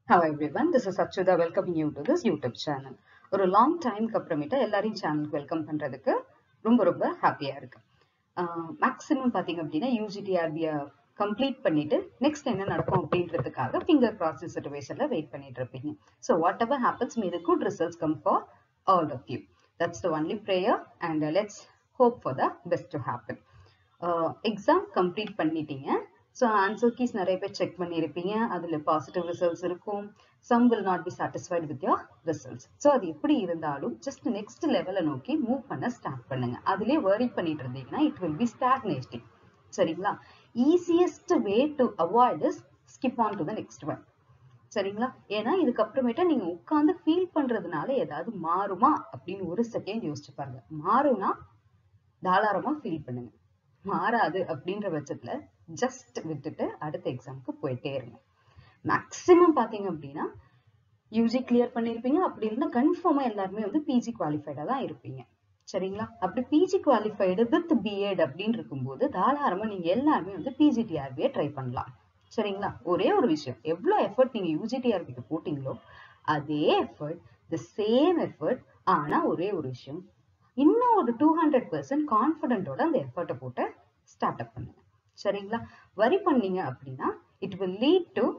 Hello everyone, this is Achuda welcoming you to this YouTube channel. ஒரு long டைம்க்கு அப்புறமேட்டா எல்லாரையும் சேனலுக்கு வெல்கம் பண்றதுக்கு ரொம்ப ரொம்ப ஹாப்பியா இருக்கு மேக்ஸிமம் பாத்தீங்க அப்படின்னா யூஜிடிஆர்பியை கம்ப்ளீட் பண்ணிட்டு நெக்ஸ்ட் என்ன நடக்கும் அப்படின்றதுக்காக ஃபிங்கர் கிராஸ் சிச்சுவேஷன்ல வெயிட் பண்ணிட்டு இருப்பீங்க so whatever happens may good results come for all of you that's the only prayer and let's hope for the best to happen exam complete பண்ணிட்டீங்க so answer keys நிறைய பேர் check பண்ணியிருப்பீங்க அதில் positive results இருக்கும் some will not be satisfied with your results so அது எப்படி இருந்தாலும் just next லெவலை நோக்கி மூவ் பண்ண ஸ்டார்ட் பண்ணுங்க அதுலேயே வரி பண்ணிட்டு இருந்தீங்கன்னா இட் வில் பி ஸ்டாக்னேட்டிங் சரிங்களா easiest way to avoid is skip on to the next one சரிங்களா ஏன்னா இதுக்கப்புறமேட்டா நீங்க உட்காந்து ஃபீல் பண்றதுனால ஏதாவது மாறுமா அப்படின்னு ஒரு செகண்ட் யோசிச்சு பாருங்க மாறும்னா தாராளமா ஃபீல் பண்ணுங்க மாறாது அப்படின்ற பட்சத்துல ஜஸ்ட் விட்டுட்டு அடுத்த எக்ஸாமுக்கு போயிட்டே இருங்க மேக்சிமம் பாத்தீங்க அப்படின்னா யூஜி கிளியர் பண்ணிருப்பீங்க அப்படி இருந்தா கன்ஃபார்மா எல்லாருமே வந்து பிஜி குவாலிஃபைடா தான் இருப்பீங்க சரிங்களா அப்படி பிஜி குவாலிஃபைடு வித் பிஎட் அப்படின்னு இருக்கும்போது தாராளமா நீங்க எல்லாருமே வந்து பிஜிடிஆர்பியை ட்ரை பண்ணலாம் சரிங்களா ஒரே ஒரு விஷயம் எவ்வளவு எஃபர்ட் நீங்க யூஜிடிஆர்பிக்கு போட்டீங்களோ அதே எஃபர்ட் த சேம் எஃபர்ட் ஆனா ஒரே ஒரு விஷயம் இன்னும் ஒரு டூ ஹண்ட்ரட் பர்சன்ட் கான்ஃபிடென்ட்டோட அந்த எஃபர்ட்டை போட்டு ஸ்டார்ட் அப் பண்ணுங்க சரிங்களா வரி பண்ணீங்க அப்படின்னா it will lead to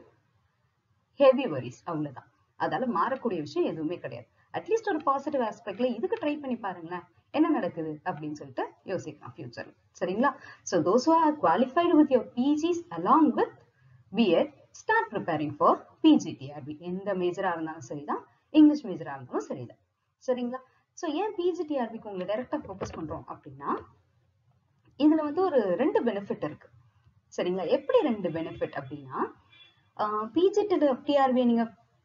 heavy worries அவ்வளவுதான் அதால மாறக்கூடிய விஷயம் எதுவுமே கிடையாது அட்லீஸ்ட் ஒரு பாசிட்டிவ் ஆஸ்பெக்ட்ல இதுக்கு ட்ரை பண்ணி பாருங்களேன் என்ன நடக்குது அப்படின்னு சொல்லிட்டு யோசிக்கலாம் ஃபியூச்சர்ல சரிங்களா so those are qualified with your PGs along with B Ed start preparing for PGTRB எந்த மேஜரா இருந்தாலும் சரிதான் இங்கிலீஷ் மேஜரா இருந்தாலும் சரிதான் சரிங்களா ஸோ ஏன் பிஜிடிஆர்பிக்கு உங்களை டைரக்டா ஃபோக்கஸ் பண்றோம் அப்படின்னா இதுல வந்து ஒரு ரெண்டு பெனிஃபிட் இருக்கு சரிங்களா எப்படி ரெண்டு பெனிஃபிட் அப்படின்னா பிஜிடி டிஆர்பி நீங்க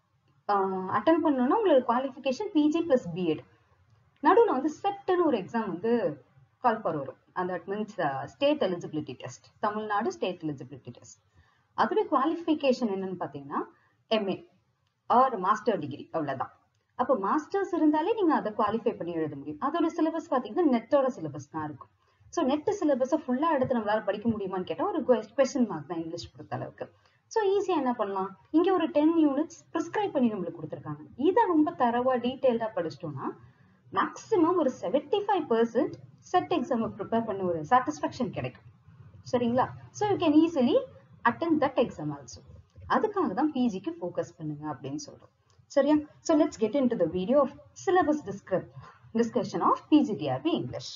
அட்டன் பண்ணணும்னா உங்களுக்கு குவாலிஃபிகேஷன் பிஜி பிளஸ் பிஎட் நடுவில் வந்து செட்டுன்னு ஒரு எக்ஸாம் வந்து கால் ஃபார் வரும் அந்த means state eligibility test Tamil Nadu state eligibility test அதோட குவாலிஃபிகேஷன் என்னன்னு பார்த்தீங்கன்னா எம்ஏ ஆர் மாஸ்டர் டிகிரி அவ்வளோதான் அப்போ மாஸ்டர்ஸ் இருந்தாலே நீங்க அதை குவாலிஃபை பண்ணி எழுத முடியும் அதோட சிலபஸ் பார்த்தீங்கன்னா நெட்டோட சிலபஸ் தான் இருக்கும் ஸோ நெட் சிலபஸை ஃபுல்லா எடுத்து நம்மளால படிக்க முடியுமான்னு கேட்டால் ஒரு கொஸ்டின் மார்க் தான் இங்கிலீஷ் பொறுத்த அளவுக்கு ஸோ ஈஸியா என்ன பண்ணலாம் இங்க ஒரு டென் யூனிட்ஸ் ப்ரிஸ்கிரைப் பண்ணி நம்மளுக்கு கொடுத்துருக்காங்க இதை ரொம்ப தரவா டீட்டெயில்டா படிச்சிட்டோம்னா மேக்ஸிமம் ஒரு seventy five percent set exam prepare பண்ண ஒரு சாட்டிஸ்ஃபேக்ஷன் கிடைக்கும் சரிங்களா so you can easily attain that exam also அதுக்காக தான் பிஜிக்கு ஃபோக்கஸ் பண்ணுங்க அப்படின்னு சொல்றோம் சரியா so let's get into the video of syllabus descrip discussion of PGTRB English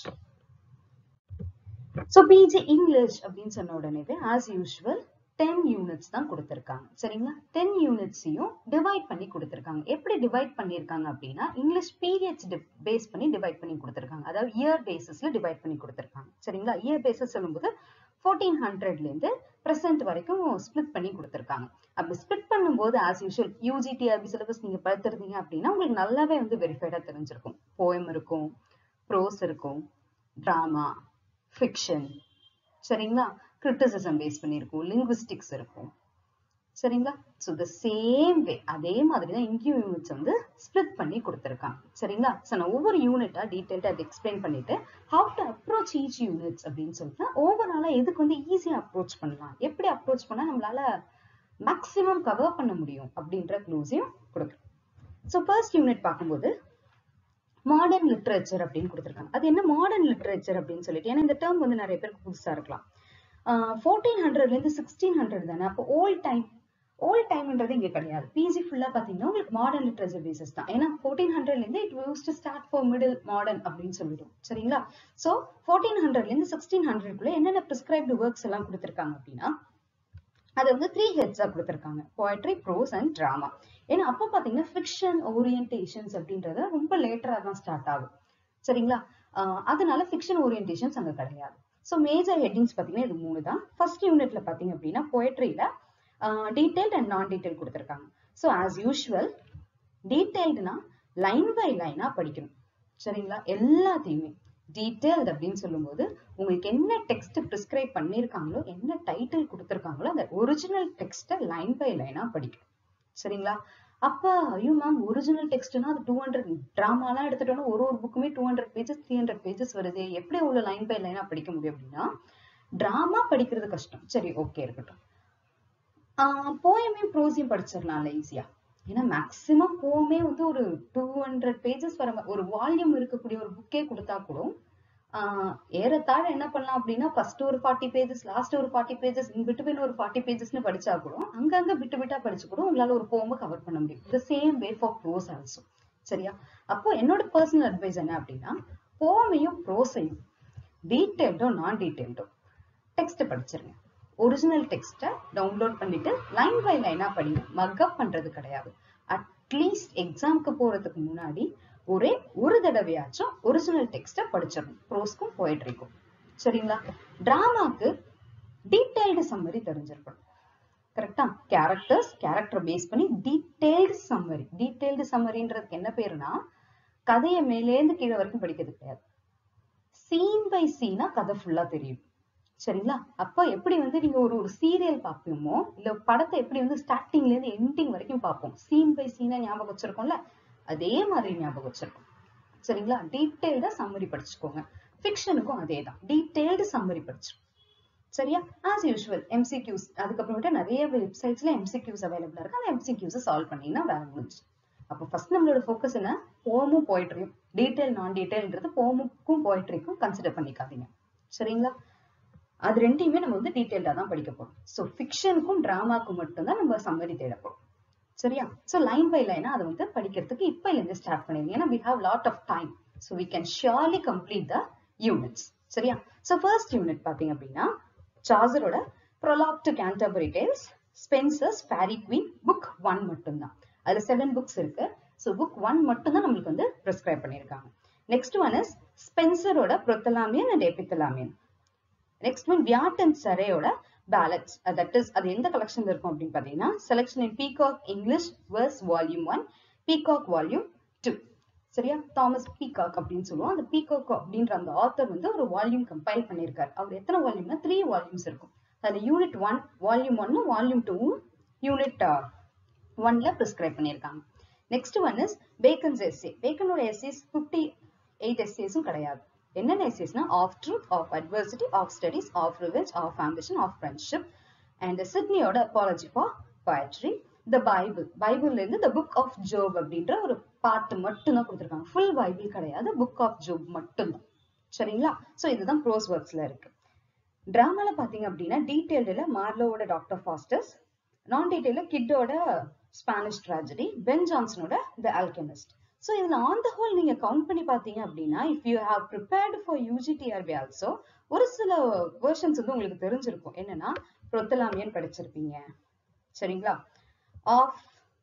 so PG English அப்படின்னு சொன்ன உடனே ஆஸ் யூஸ்வல் டென் யூனிட்ஸ் தான் கொடுத்துருக்காங்க சரிங்களா டென் யூனிட்ஸையும் டிவைட் பண்ணி கொடுத்துருக்காங்க எப்படி டிவைட் பண்ணியிருக்காங்க அப்படின்னா இங்கிலீஷ் பீரியட்ஸ் பேஸ் பண்ணி டிவைட் பண்ணி கொடுத்துருக்காங்க அதாவது இயர் பேசிஸ்ல டிவைட் பண்ணி கொடுத்துருக்காங்க சரிங்களா இயர் பேசிஸ் சொல்லும்போது ஃபோர்டீன் ஹண்ட்ரட்லேருந்து ப்ரெசென்ட் வரைக்கும் ஸ்பிளிட் பண்ணி கொடுத்துருக்காங்க அப்படி ஸ்பிளிட் பண்ணும்போது ஆஸ் யூஷுவல் யூஜிடிஆர்பி சிலபஸ் நீங்க பார்த்துருந்தீங்க அப்படின்னா உங்களுக்கு நல்லாவே வந்து வெரிஃபைடா தெரிஞ்சிருக்கும் போயம் இருக்கும் ப்ரோஸ் இருக்கும் ட்ராமா ஃபிக்ஷன் சரிங்களா கிரிட்டிசிசம் பேஸ் பண்ணியிருக்கும் லிங்குவிஸ்டிக்ஸ் இருக்கும் சரிங்களா ஸோ த சேம் வே அதே மாதிரி தான் இங்கேயும் யூனிட்ஸ் வந்து ஸ்ப்ளிட் பண்ணி கொடுத்துருக்காங்க சரிங்களா ஸோ நான் ஒவ்வொரு யூனிட்டா டீட்டெயில்டாக அதை எக்ஸ்பிளைன் பண்ணிட்டு how to approach each units அப்படின்னு சொல்லிட்டு ஓவராலாக எதுக்கு வந்து ஈஸியாக அப்ரோச் பண்ணலாம் எப்படி அப்ரோச் பண்ணால் நம்மளால மேக்ஸிமம் கவர் பண்ண முடியும் அப்படின்ற க்ளூஸையும் கொடுக்குறேன் ஸோ ஃபர்ஸ்ட் யூனிட் பார்க்கும்போது மாடர்ன் லிட்ரேச்சர் அப்படின்னு கொடுத்துருக்காங்க அது என்ன மாடர்ன் லிட்ரேச்சர் அப்படின்னு சொல்லிட்டு ஏன்னா இந்த டேர்ம் வந்து நிறைய பேருக்கு புதுசா இருக்கலாம் ஃபோர்டீன் ஹண்ட்ரட்லேருந்து சிக்ஸ்டீன் ஹண்ட்ரட் தானே அப்போ ஓல்ட் டைம் ஓல்ட் டைம்ன்றது இங்க கிடையாது பிஜி ஃபுல்லா பாத்தீங்கன்னா உங்களுக்கு மாடர்ன் லிட்ரேச்சர் பேசிஸ் தான் ஏன்னா ஃபோர்டீன் ஹண்ட்ரட்லேருந்து it use to start for middle modern அப்படின்னு சொல்லிடும் சரிங்களா ஸோ ஃபோர்டீன் ஹண்ட்ரட்லேருந்து சிக்ஸ்டீன் ஹண்ட்ரட்குள்ள என்னென்ன ப்ரிஸ்கிரைப்டு ஒர்க்ஸ் எல்லாம் கொடுத்துருக்காங்க அப்படின்னா அதை வந்து த்ரீ ஹெட்ஸா கொடுத்துருக்காங்க போயட்ரி ப்ரோஸ் அண்ட் ட்ராமா ஏன்னா அப்போ பாத்தீங்கன்னா ஃபிக்ஷன் ஓரியன்டேஷன்ஸ் அப்படின்றத ரொம்ப லேட்டரா தான் ஸ்டார்ட் ஆகும் சரிங்களா அதனால ஃபிக்ஷன் ஓரியன்டேஷன்ஸ் அங்க கிடையாது ஸோ மேஜர் ஹெட்டிங்ஸ் பார்த்தீங்கன்னா இது மூணு தான் ஃபர்ஸ்ட் யூனிட்ல பார்த்தீங்க அப்படின்னா போயட்ரியில டீடைல்ட் அண்ட் நான் டீடைல் கொடுத்துருக்காங்க ஸோ ஆஸ் யூஷுவல் டீடைல்டுனா லைன் பை லைனா படிக்கணும் சரிங்களா எல்லாத்தையுமே டீடைல்டு அப்படின்னு சொல்லும்போது உங்களுக்கு என்ன டெக்ஸ்ட் ப்ரிஸ்கிரைப் பண்ணியிருக்காங்களோ என்ன டைட்டில் கொடுத்துருக்காங்களோ அந்த ஒரிஜினல் டெக்ஸ்ட்டை லைன் பை லைனா படிக்கணும் சரிங்களா அப்ப ஐயோ மேம் ஒரிஜினல் டெக்ஸ்ட்னா அது டூ ஹண்ட்ரட் ட்ராமாலாம் எடுத்துட்டோம்னா ஒரு ஒரு புக்குமே two hundred pages three hundred pages வருது எப்படி உள்ள லைன் பை லைனா படிக்க முடியும் அப்படின்னா டிராமா படிக்கிறது கஷ்டம் சரி ஓகே இருக்கட்டும் போயமையும் ப்ரோஸையும் படிச்சிடலாம்ல ஈஸியா ஏன்னா மேக்சிமம் போமே வந்து ஒரு டூ ஹண்ட்ரட் பேஜஸ் வர ஒரு வால்யூம் இருக்கக்கூடிய ஒரு புக்கே கொடுத்தா கூட ஆஹ் ஏறத்தாழ என்ன பண்ணலாம் அப்படின்னா ஃபர்ஸ்ட் ஒரு ஃபார்ட்டி பேஜஸ் லாஸ்ட் ஒரு ஃபார்ட்டி பேஜஸ் பிட்வீன் ஒரு ஃபார்ட்டி பேஜஸ்னு படிச்சா கூட அங்கங்க விட்டு விட்டா படிச்சு கூட உங்களால ஒரு போமை கவர் பண்ண முடியும் the same way for prose also சரியா அப்போ என்னோட பர்சனல் அட்வைஸ் என்ன அப்படின்னா போமையும் ப்ரோஸையும் டீட்டெயில்டோ நான் டீட்டெயில்டோ டெக்ஸ்ட் படிச்சிருங்க ஒரிஜினல் டெக்ஸ்ட்டை டவுன்லோட் பண்ணிட்டு லைன் பை லைனா படிங்க மக்கப் பண்றது கிடையாது அட்லீஸ்ட் எக்ஸாம்க்கு போறதுக்கு முன்னாடி ஒரே ஒரு தடவையாச்சும் ஒரிஜினல் டெக்ஸ்ட்டை படிச்சிடணும் ப்ரோஸ்க்கும் போயிட்ரிக்கும் சரிங்களா டிராமாக்கு டீடைல்டு சம்மரி தெரிஞ்சிருக்கணும் கரெக்டா கேரக்டர்ஸ் கேரக்டர் பேஸ் பண்ணி டீடைல்டு சம்மரி டீடைல்டு சம்மரின்றதுக்கு என்ன பேருனா கதையை மேலேந்து கீழே வரைக்கும் படிக்கிறது கிடையாது சீன் பை சீனா கதை ஃபுல்லா தெரியும் சரிங்களா அப்ப எப்படி வந்து நீங்க ஒரு ஒரு சீரியல் பார்ப்போமோ இல்ல படத்தை எப்படி வந்து ஸ்டார்டிங்ல இருந்து எண்டிங் வரைக்கும் பார்ப்போம் சீன் பை சீனா ஞாபகம் வச்சிருக்கோம்ல அதே மாதிரி ஞாபகம் வச்சிருக்கோம் சரிங்களா டீட்டெயில்டா சம்மரி படிச்சுக்கோங்க ஃபிக்ஷனுக்கும் அதே தான் டீட்டெயில்டு சம்மரி படிச்சிருக்கோம் சரியா ஆஸ் யூஷுவல் எம்சிக்யூஸ் அதுக்கப்புறமேட்டு நிறைய வெப்சைட்ஸ்ல எம்சிக்யூஸ் அவைலபிளா இருக்கு அந்த எம்சிக்யூஸ் சால்வ் பண்ணீங்கன்னா வேலை முடிஞ்சு அப்போ ஃபர்ஸ்ட் நம்மளோட ஃபோக்கஸ் என்ன போமும் போயிட்ரியும் டீடைல் நான் டீடைல்ன்றது போமுக்கும் போயிட்ரிக்கும் கன்சிடர் பண்ணிக்காதீங்க சரிங்களா அது ரெண்டையுமே நம்ம வந்து டீடைல்டா தான் படிக்க போறோம் ஸோ ஃபிக்ஷனுக்கும் டிராமாக்கும் மட்டும்தான் நம்ம சம்மரி தேடப்போம் சரியா ஸோ லைன் பை லைனா அதை வந்து படிக்கிறதுக்கு இப்ப இருந்து ஸ்டார்ட் பண்ணிருங்க ஏன்னா we have lot of time so we can surely complete the units சரியா ஸோ ஃபர்ஸ்ட் யூனிட் பாத்தீங்க அப்படின்னா சார்ஜரோட prologue to Canterbury Tales Spenser's Faerie Queene book one மட்டும்தான் அதுல செவன் புக்ஸ் இருக்கு ஸோ புக் ஒன் மட்டும் தான் நம்மளுக்கு வந்து ப்ரிஸ்கிரைப் பண்ணியிருக்காங்க நெக்ஸ்ட் ஒன் இஸ் ஸ்பென்சரோட Prothalamion and Epithalamion next one Wyatt and சரையோட பேலட்ஸ் தட் இஸ் அது எந்த கலெக்ஷன்ல இருக்கும் அப்படின்னு பாத்தீங்கன்னா selection in Peacock English verse volume one Peacock volume two சரியா தாமஸ் பீகாக் அப்படின்னு சொல்லுவோம் அந்த பீகாக் அப்படின்ற அந்த ஆத்தர் வந்து ஒரு வால்யூம் கம்பைல் பண்ணியிருக்காரு அவர் எத்தனை வால்யூம்னா த்ரீ வால்யூம்ஸ் இருக்கும் அதுல யூனிட் ஒன் வால்யூம் ஒன்னும் வால்யூம் டூவும் யூனிட் ஒன்ல ப்ரிஸ்கிரைப் பண்ணியிருக்காங்க next one is Bacon's essay பேக்கனோட எஸ்ஏஸ் ஃபிஃப்டி எயிட் எஸ்ஏஸும் கிடையாது என்னென்ன எஸ்ஏஸ்னா of truth of adversity of studies of revenge of ambition of friendship and சிட்னியோட apology for poetry the Bible பைபிள்ல இருந்து த புக் ஆஃப் ஜோப் அப்படின்ற ஒரு பார்ட் மட்டும் தான் கொடுத்துருக்காங்க ஃபுல் பைபிள் கிடையாது புக் ஆஃப் ஜோப் மட்டும்தான் சரிங்களா ஸோ இதுதான் ப்ரோஸ் ஒர்க்ஸ்ல இருக்கு டிராமால பாத்தீங்க அப்படின்னா டீடைல்டுல மார்லோவோட டாக்டர் ஃபாஸ்டர்ஸ் நான் டீடைல்ல கிட்டோட ஸ்பானிஷ் ட்ராஜடி பென் ஜான்சனோட த ஆல்கெமிஸ்ட் ஸோ இதுல ஆன் த ஹோல் நீங்க கவுண்ட் பண்ணி பாத்தீங்க அப்படின்னா if you have prepared for UGTRB also ஒரு சில வேர்ஷன்ஸ் வந்து உங்களுக்கு தெரிஞ்சிருக்கும் என்னன்னா புரொத்தலாமியன் படிச்சிருப்பீங்க சரிங்களா ஆஃப்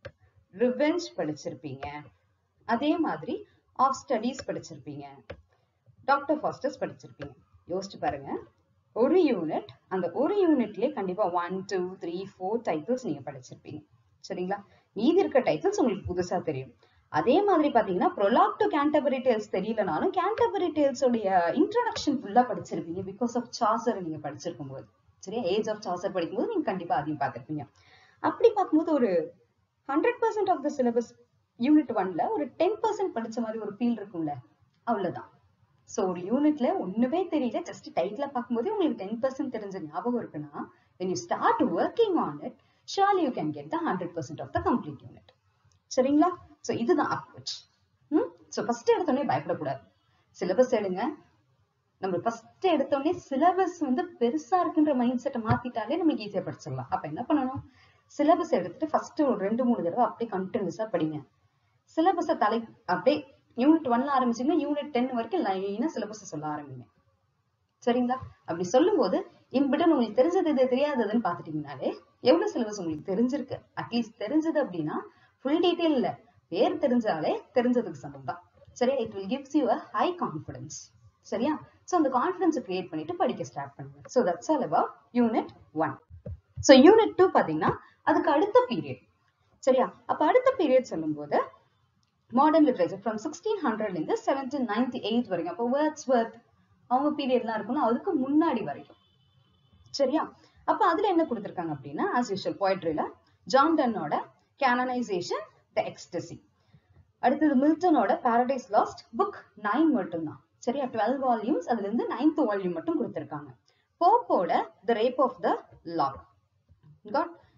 ரிவெஞ்ச் படிச்சிருப்பீங்க அதே மாதிரி ஆஃப் ஸ்டடீஸ் படிச்சிருப்பீங்க டாக்டர் ஃபாஸ்டர்ஸ் படிச்சிருப்பீங்க யோசிச்சு பாருங்க ஒரு யூனிட் அந்த ஒரு யூனிட்லயே கண்டிப்பா one two three four titles நீங்க படிச்சிருப்பீங்க சரிங்களா மீதி இருக்க டைட்டில்ஸ் உங்களுக்கு புதுசா தெரியும் அதே மாதிரி பாத்தீங்கன்னா ப்ரொலாக் டு கேண்டபரி டேல்ஸ் தெரியலனாலும் கேண்டபரி டேல்ஸோடைய இன்ட்ரடக்ஷன் ஃபுல்லா படிச்சிருப்பீங்க பிகாஸ் ஆஃப் சாசர் நீங்க படிச்சிருக்கும் போது சரியா ஏஜ் ஆஃப் சாசர் படிக்கும்போது நீங்க கண்டிப்பா அதையும் பார்த்திருப்பீங்க அப்படி பார்க்கும்போது ஒரு hundred percent of the syllabus unit ஒன்ல ஒரு டென் பர்சன்ட் படிச்ச மாதிரி ஒரு ஃபீல் இருக்கும்ல அவ்வளவுதான் ஸோ ஒரு யூனிட்ல ஒண்ணுமே தெரியல ஜஸ்ட் டைட்டில் பார்க்கும்போதே உங்களுக்கு டென் பர்சன்ட் தெரிஞ்ச ஞாபகம் இருக்குன்னா when you start working on it surely you can get the 100% of the complete unit சரிங்களா ஸோ இதுதான் அப்ரோச் ம் ஸோ ஃபர்ஸ்ட் எடுத்தோடனே பயப்படக்கூடாது சிலபஸ் எடுங்க நம்ம ஃபர்ஸ்ட் எடுத்தோடனே சிலபஸ் வந்து பெருசா இருக்குன்ற மைண்ட் செட்டை மாத்திட்டாலே நம்மளுக்கு ஈஸியா படிச்சிடலாம் அப்ப என்ன பண்ணணும் சிலபஸ் எடுத்துட்டு ஃபர்ஸ்ட் ஒரு ரெண்டு மூணு தடவை அப்படியே கண்டினியூஸா படிங்க சிலபஸை தலை அப்படியே யூனிட் ஒன்ல ஆரம்பிச்சீங்கன்னா யூனிட் டென் வரைக்கும் லைனா சிலபஸ் சொல்ல ஆரம்பிங்க சரிங்களா அப்படி சொல்லும் போது இன்பிட்டன் உங்களுக்கு தெரிஞ்சது இது தெரியாததுன்னு பாத்துட்டீங்கனாலே எவ்வளவு சிலபஸ் உங்களுக்கு தெரிஞ்சிருக்கு அட்லீஸ்ட் தெரிஞ்சது அப்படின்னா ஃபுல் டீட்டெயில் இல்ல பேர் தெரிஞ்சாலே தெரிஞ்சதுக்கு சமம் தான் சரியா it will gives you a high confidence சரியா சோ அந்த கான்ஃபிடன்ஸ் கிரியேட் பண்ணிட்டு படிக்க ஸ்டார்ட் பண்ணுங்க so that's all about unit one so unit two பாத்தீங்கன்னா அதுக்கு அடுத்த பீரியட் சரியா அப்ப அடுத்த பீரியட் சொல்லும்போது மாடர்ன் லிட்ரேச்சர் ஃப்ரம் சிக்ஸ்டீன் ஹண்ட்ரட்ல இருந்து செவன்டீன் நைன்டி எயிட் வரைக்கும் அப்போ வேர்ட்ஸ் வேர்த் அவங்க பீரியட்லாம் இருக்கும்ல அதுக்கு முன்னாடி வரைக்கும் சரியா அப்ப அதுல என்ன கொடுத்திருக்காங்க அப்படின்னா ஆஸ் யூஷுவல் போய்ட்ரியில ஜான் டன்னோட கேனனைசேஷன் த எக்ஸ்டசி அடுத்தது மில்டனோட பாரடைஸ் லாஸ்ட் புக் நைன் மட்டும்தான் சரியா டுவெல் வால்யூம்ஸ் அதுல இருந்து நைன்த் வால்யூம் மட்டும் கொடுத்திருக்காங்க போப்போட the Rape of the Lock காட்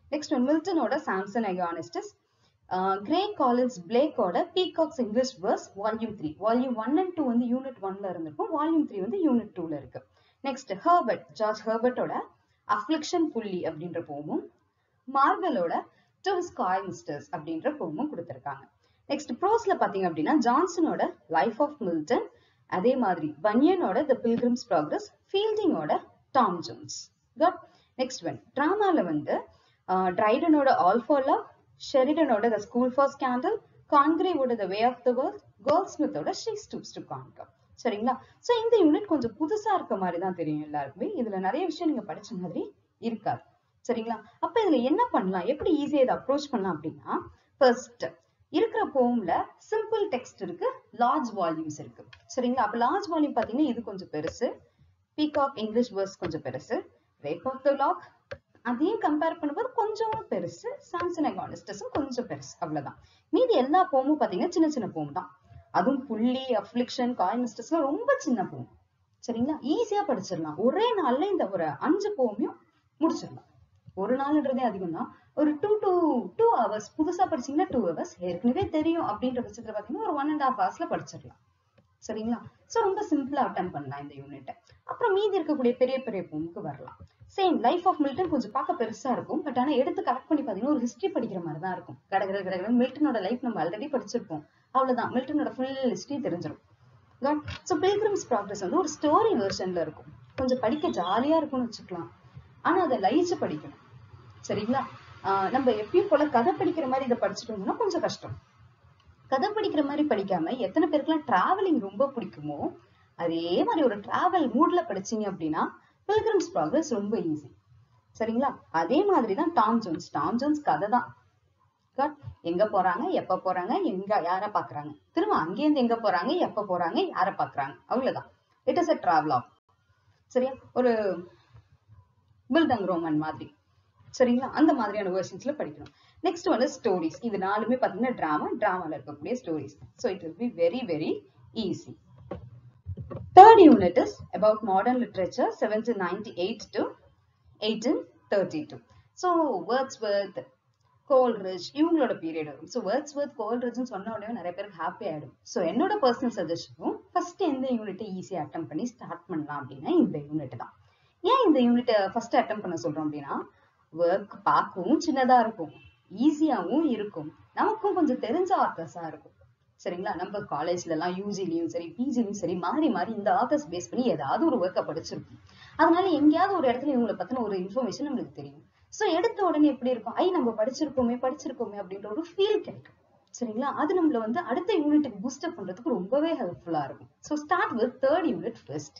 நெக்ஸ்ட் ஒன் மில்டனோட சாம்சன் அகானிஸ்டஸ் கிரே காலின்ஸ் பிளேக்கோட Peacock's English verse volume three volume one and two வந்து யூனிட் ஒன்ல இருந்திருக்கும் வால்யூம் த்ரீ வந்து யூனிட் டூல இருக்கு நெக்ஸ்ட் ஹர்பர்ட் ஜார்ஜ் ஹர்பர்ட்டோட அஃப்ளிக்ஷன் புள்ளி அப்படின்ற போமும் மார்வலோட டு ஸ்காய் மிஸ்டர்ஸ் அப்படின்ற போமும் கொடுத்திருக்காங்க நெக்ஸ்ட் ப்ரோஸ்ல பாத்தீங்க அப்படின்னா ஜான்சனோட லைஃப் ஆஃப் மில்டன் அதே மாதிரி பனியனோட த பில்கிரிம்ஸ் ப்ராக்ரஸ் ஃபீல்டிங்கோட Tom Jones cut next one டிராமால வந்து ட்ரைடனோட ஆல் ஃபார் லவ் ஷெரிடனோட த ஸ்கூல் ஃபார் ஸ்கேண்டல் கான்கிரேவோட the way of the world கேர்ள் ஸ்மித்தோட ஷீ ஸ்டூப்ஸ் டு கான்கம் சரிங்களா சோ இந்த யூனிட் கொஞ்சம் புதுசா இருக்க மாதிரி தான் தெரியும் எல்லாருக்குமே இதுல நிறைய விஷயம் நீங்க படிச்ச மாதிரி இருக்காது சரிங்களா அப்ப இதுல என்ன பண்ணலாம் எப்படி ஈஸியா இதை அப்ரோச் பண்ணலாம் அப்படின்னா ஃபர்ஸ்ட் இருக்கிற போம்ல சிம்பிள் டெக்ஸ்ட் இருக்கு லார்ஜ் வால்யூம்ஸ் இருக்கு சரிங்களா அப்ப லார்ஜ் வால்யூம் பாத்தீங்கன்னா இது கொஞ்சம் பெருசு பீகாக் இங்கிலீஷ் வேர்ஸ் கொஞ்சம் பெருசு ரேப் ஆஃப் த லாக் அதையும் கம்பேர் பண்ணும்போது கொஞ்சம் பெருசு சாம்சன் அகானிஸ்டஸும் கொஞ்சம் பெருசு அவ்வளவுதான் மீதி எல்லா போமும் பாத்தீங்கன்னா சின்ன சின்ன போம் தான் அதுவும் புள்ளி அஃப்ளிக்ஷன் காய்மிஸ்டஸ்லாம் ரொம்ப சின்ன போம் சரிங்களா ஈஸியா படிச்சிடலாம் ஒரே நாள்ல இந்த ஒரு அஞ்சு போமையும் முடிச்சிடலாம் ஒரு நாள்ன்றதே அதிகம் தான் ஒரு டூ டூ டூ ஹவர்ஸ் புதுசா படிச்சீங்கன்னா டூ ஹவர்ஸ் ஏற்கனவே தெரியும் அப்படின்ற பட்சத்துல பாத்தீங்கன்னா ஒரு ஒன் அண்ட் ஹாஃப் ஹவர்ஸ்ல படிச்சிடலாம் சரிங்களா சோ ரொம்ப சிம்பிளா அட்டன் பண்ணலாம் இந்த யூனிட்டை அப்புறம் மீதி இருக்கக்கூடிய பெரிய பெரிய போமுக்கு வரலாம் சேம் லைஃப் ஆஃப் மில்டன் கொஞ்சம் பார்க்க பெருசா இருக்கும் பட் ஆனா எடுத்து கரெக்ட் பண்ணி பாத்தீங்கன்னா ஒரு ஹிஸ்டரி படிக்கிற மாதிரி தான் இருக்கும் கடகட கடகட மில்டனோட லைஃப் நம்ம ஆல்ரெடி படிச்சிருப்போம் அவ்வளவுதான் மில்டனோட ஃபுல் ஹிஸ்டரி தெரிஞ்சிடும் காட் ஸோ பில்கிரிம்ஸ் ப்ராக்ரஸ் வந்து ஒரு ஸ்டோரி வெர்ஷன்ல இருக்கும் கொஞ்சம் படிக்க ஜாலியா இருக்கும்னு வச்சுக்கலாம் ஆனா அதை லைச்சு படிக்கணும் சரிங்களா ஆஹ் நம்ம எப்பயும் போல கதை படிக்கிற மாதிரி இதை படிச்சுட்டு வந்தோம்னா கொஞ்சம் கஷ்டம் கதை படிக்கிற மாதிரி படிக்காம எத்தனை பேருக்குலாம் டிராவலிங் ரொம்ப பிடிக்குமோ அதே மாதிரி ஒரு டிராவல் மூட்ல படிச்சீங்க அப்படின்னா பில்கிரிம்ஸ் ப்ராக்ரஸ் ரொம்ப ஈஸி சரிங்களா அதே மாதிரி தான் டாம் ஜோன்ஸ் டாம் ஜோன்ஸ் கதை தான் God, எங்க போறாங்க எப்ப போறாங்க எங்க யார பாக்குறாங்க திரும்ப அங்கேருந்து எங்க போறாங்க எப்ப போறாங்க யார பாக்குறாங்க அவ்வளவுதான் இட் இஸ் அ டிராவலாக் சரியா ஒரு பில்டங் ரோமன் மாதிரி சரிங்களா அந்த மாதிரியான வெர்ஷன்ஸ்ல படிக்கணும் நெக்ஸ்ட் வந்து ஸ்டோரிஸ் இது நாலுமே பாத்தீங்கன்னா டிராமா டிராமால இருக்கக்கூடிய stories so it will be very very easy third unit is about modern literature seventeen ninety eight to eighteen thirty two so Wordsworth Coleridge இவங்களோட பீரியட் வரும் ஸோ வேர்ட்ஸ் வர்த் கோல்ரிட்ஜ்னு சொன்ன உடனே நிறைய பேருக்கு ஹாப்பி ஆயிடும் ஸோ என்னோட பர்சனல் சஜஷனும் ஃபர்ஸ்ட் எந்த யூனிட்டை ஈஸியாக அட்டம் பண்ணி ஸ்டார்ட் பண்ணலாம் அப்படின்னா இந்த யூனிட் தான் ஏன் இந்த யூனிட்டை ஃபர்ஸ்ட் அட்டம் பண்ண சொல்றோம் அப்படின்னா ஒர்க் பார்க்கவும் சின்னதா இருக்கும் ஈஸியாவும் இருக்கும் நமக்கும் கொஞ்சம் தெரிஞ்ச ஆத்தர்ஸா இருக்கும் சரிங்களா நம்ம காலேஜ்ல எல்லாம் யூஜிலையும் சரி பிஜிலையும் சரி மாறி மாறி இந்த ஆத்தர்ஸ் பேஸ் பண்ணி ஏதாவது ஒரு ஒர்க்கை படிச்சிருப்போம் அதனால எங்கேயாவது ஒரு இடத்துல இவங்களை பத்தின ஒரு இன்ஃபர்மேஷன் நம்மளுக்கு தெரியும் சோ எடுத்த உடனே எப்படி இருக்கும் ஐ நம்ம படிச்சிருக்கோமே படிச்சிருக்கோமே அப்படின்ற ஒரு ஃபீல் கிடைக்கும் சரிங்களா அது நம்மள வந்து அடுத்த யூனிட்டுக்கு பூஸ்டப் பண்றதுக்கு ரொம்பவே ஹெல்ப்ஃபுல்லா இருக்கும் so start with third unit first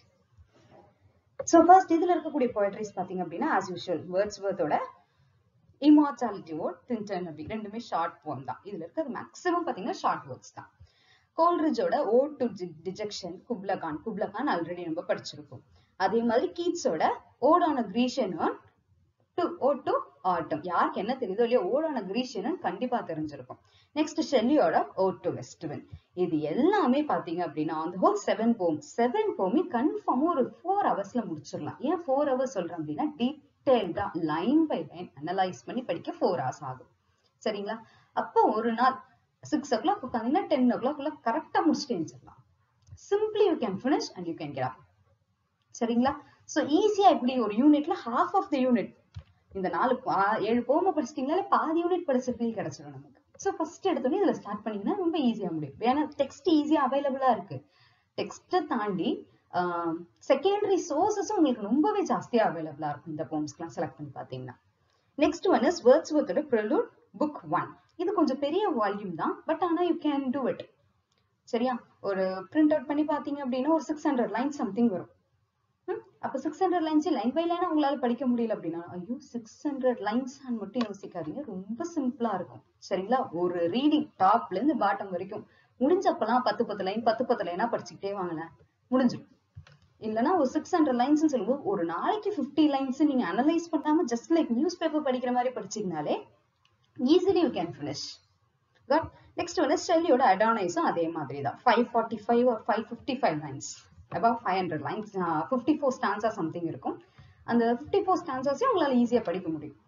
so first இதுல இருக்கக்கூடிய போயட்ரிஸ் பாத்தீங்க அப்படின்னா ஆஸ் யூஷுவல் வேர்ட்ஸ் வேர்த்தோட இமார்டாலிட்டி ஓட் தின்டன் அப்படி ரெண்டுமே ஷார்ட் போம் தான் இதுல இருக்கிறது மேக்ஸிமம் பாத்தீங்கன்னா ஷார்ட் வேர்ட்ஸ் தான் கோல்ரிட்ஜோட ode to dejection Kubla Khan Kubla Khan already நம்ம படிச்சிருக்கோம் அதே மாதிரி கீட்ஸோட ஓடான கிரீஷன் டு ஓ டு ஆட்டம் யாருக்கு என்ன தெரியுதோ இல்லையோ ஓடான கிரீஷன் கண்டிப்பா தெரிஞ்சிருக்கும் நெக்ஸ்ட் ஷெல்லியோட ஓ டு வெஸ்ட்வன் இது எல்லாமே பாத்தீங்க அப்படின்னா அந்த ஹோல் செவன் போம் செவன் போமே கன்ஃபார்மா ஒரு ஃபோர் ஹவர்ஸ்ல முடிச்சிடலாம் ஏன் ஃபோர் ஹவர்ஸ் சொல்றேன் அப்படின்னா டீடைல்டா லைன் பை லைன் அனலைஸ் பண்ணி படிக்க ஃபோர் ஹவர்ஸ் ஆகும் சரிங்களா அப்போ ஒரு நாள் சிக்ஸ் ஓ கிளாக் உட்காந்தீங்கன்னா டென் ஓ கிளாக் உள்ள கரெக்டா முடிச்சுட்டு எழுந்திரலாம் simply you can finish and you can get up சரிங்களா சோ ஈஸியா இப்படி ஒரு யூனிட்ல ஹாஃப் ஆஃப் த யூனிட் இந்த நாலு பா- ஏழு போம படிச்சிட்டீங்கனாலே பாதி யூனிட் படிச்ச ஃபீல் கிடைச்சிடும் நமக்கு சோ ஃபர்ஸ்ட் எடுத்தோடனே இதுல ஸ்டார்ட் பண்ணீங்கன்னா ரொம்ப ஈஸியா முடியும் ஏன்னா டெக்ஸ்ட் ஈஸியா அவைலபிளா இருக்கு டெக்ஸ்ட்டை தாண்டி செகண்டரி சோர்சஸும் உங்களுக்கு ரொம்பவே ஜாஸ்தியா அவைலபிளா இருக்கும் இந்த போம்ஸ்க்குலாம் செலக்ட் பண்ணி பாத்தீங்கன்னா நெக்ஸ்ட் ஒன் இஸ் வேர்ட்ஸ் வர்த்தோட ப்ரிலூட் புக் ஒன் இது கொஞ்சம் பெரிய வால்யூம் தான் பட் ஆனா யூ கேன் டூ இட் சரியா ஒரு பிரிண்ட் அவுட் பண்ணி பாத்தீங்க அப்படின்னா ஒரு சிக்ஸ் ஹண்ட்ரட் லைன் சம்திங் வரும் ம், அப்ப six hundred lines line by லைனா உங்களால படிக்க முடியல அப்படின்னா ஐயோ சிக்ஸ் ஹண்ட்ரட் லைன்ஸ் மட்டும் யோசிக்காதீங்க ரொம்ப சிம்பிளா இருக்கும் சரிங்களா ஒரு ரீடிங் டாப்ல இருந்து பாட்டம் வரைக்கும் முடிஞ்சப்பெல்லாம் பத்து பத்து லைன் பத்து பத்து லைனா படிச்சுக்கிட்டே வாங்கினேன் முடிஞ்சிடும் இல்லைன்னா ஒரு சிக்ஸ் ஹண்ட்ரட் லைன்ஸ் சொல்லும்போது ஒரு நாளைக்கு ஃபிஃப்டி லைன்ஸ் நீங்க அனலைஸ் பண்ணாம ஜஸ்ட் லைக் நியூஸ் பேப்பர் படிக்கிற மாதிரி படிச்சீங்கனாலே easily you can finish cut next வந்து ஷெல்லியோட அடானைஸும் அதே மாதிரி தான் ஃபைவ் ஃபார்ட்டி ஃபைவ் ஒரு five fifty five lines above five hundred lines fifty four stanza something இருக்கும் அந்த ஃபிஃப்டி ஃபோர் ஸ்டான்ஸாஸையும் உங்களால ஈஸியா படிக்க முடியும்